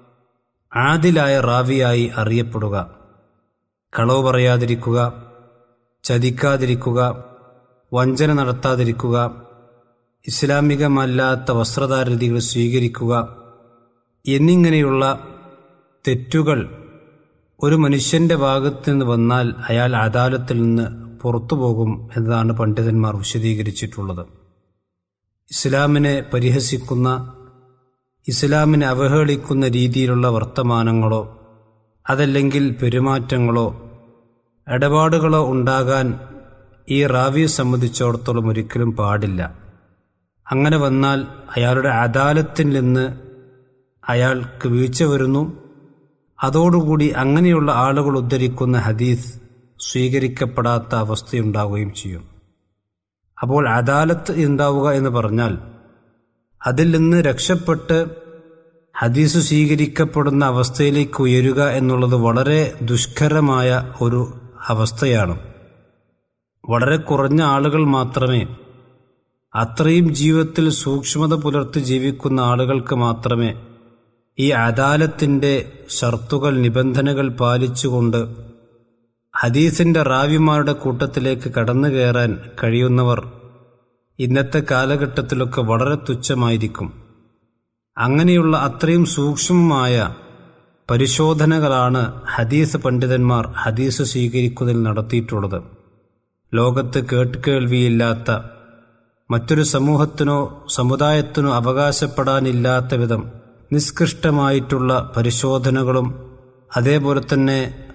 ആദിലായ റാവിയായി അറിയപ്പെടുക കളവ് പറയാതിരിക്കുക ചതിക്കാതിരിക്കുക വഞ്ചന നടത്താതിരിക്കുക ഇസ്ലാമികമല്ലാത്ത വസ്ത്രധാരതികൾ സ്വീകരിക്കുക എന്നിങ്ങനെയുള്ള തെറ്റുകൾ ഒരു മനുഷ്യന്റെ ഭാഗത്ത് നിന്ന് വന്നാൽ അയാൾ അദാലത്തിൽ നിന്ന് പുറത്തു പോകും എന്നതാണ് പണ്ഡിതന്മാർ വിശദീകരിച്ചിട്ടുള്ളത് ഇസ്ലാമിനെ പരിഹസിക്കുന്ന ഇസ്ലാമിനെ അവഹേളിക്കുന്ന രീതിയിലുള്ള വർത്തമാനങ്ങളോ അതല്ലെങ്കിൽ പെരുമാറ്റങ്ങളോ ഇടപാടുകളോ ഉണ്ടാകാൻ ഈ റാവിയെ സംബന്ധിച്ചിടത്തോളം ഒരിക്കലും പാടില്ല അങ്ങനെ വന്നാൽ അയാളുടെ അദാലത്തിൽ നിന്ന് അയാൾക്ക് വീഴ്ച വരുന്നു അതോടുകൂടി അങ്ങനെയുള്ള ആളുകൾ ഉദ്ധരിക്കുന്ന ഹദീസ് സ്വീകരിക്കപ്പെടാത്ത അവസ്ഥയുണ്ടാവുകയും ചെയ്യും അപ്പോൾ അദാലത്ത് ഉണ്ടാവുക എന്ന് പറഞ്ഞാൽ അതിൽ നിന്ന് രക്ഷപ്പെട്ട് ഹദീസ് സ്വീകരിക്കപ്പെടുന്ന അവസ്ഥയിലേക്ക് ഉയരുക എന്നുള്ളത് വളരെ ദുഷ്കരമായ ഒരു അവസ്ഥയാണ് വളരെ കുറഞ്ഞ ആളുകൾ മാത്രമേ അത്രയും ജീവിതത്തിൽ സൂക്ഷ്മത പുലർത്തി ജീവിക്കുന്ന ആളുകൾക്ക് മാത്രമേ ഈ അദാലത്തിൻ്റെ ഷർത്തുകൾ നിബന്ധനകൾ പാലിച്ചുകൊണ്ട് ഹദീസിന്റെ റാവിമാരുടെ കൂട്ടത്തിലേക്ക് കടന്നു കയറാൻ കഴിയുന്നവർ ഇന്നത്തെ കാലഘട്ടത്തിലൊക്കെ വളരെ തുച്ഛമായിരിക്കും അങ്ങനെയുള്ള അത്രയും സൂക്ഷ്മമായ പരിശോധനകളാണ് ഹദീസ് പണ്ഡിതന്മാർ ഹദീസ് സ്വീകരിക്കുന്നതിൽ നടത്തിയിട്ടുള്ളത് ലോകത്ത് കേട്ടുകേൾവിയില്ലാത്ത മറ്റൊരു സമൂഹത്തിനോ സമുദായത്തിനോ അവകാശപ്പെടാനില്ലാത്ത വിധം നിഷ്കൃഷ്ടമായിട്ടുള്ള പരിശോധനകളും അതേപോലെ തന്നെ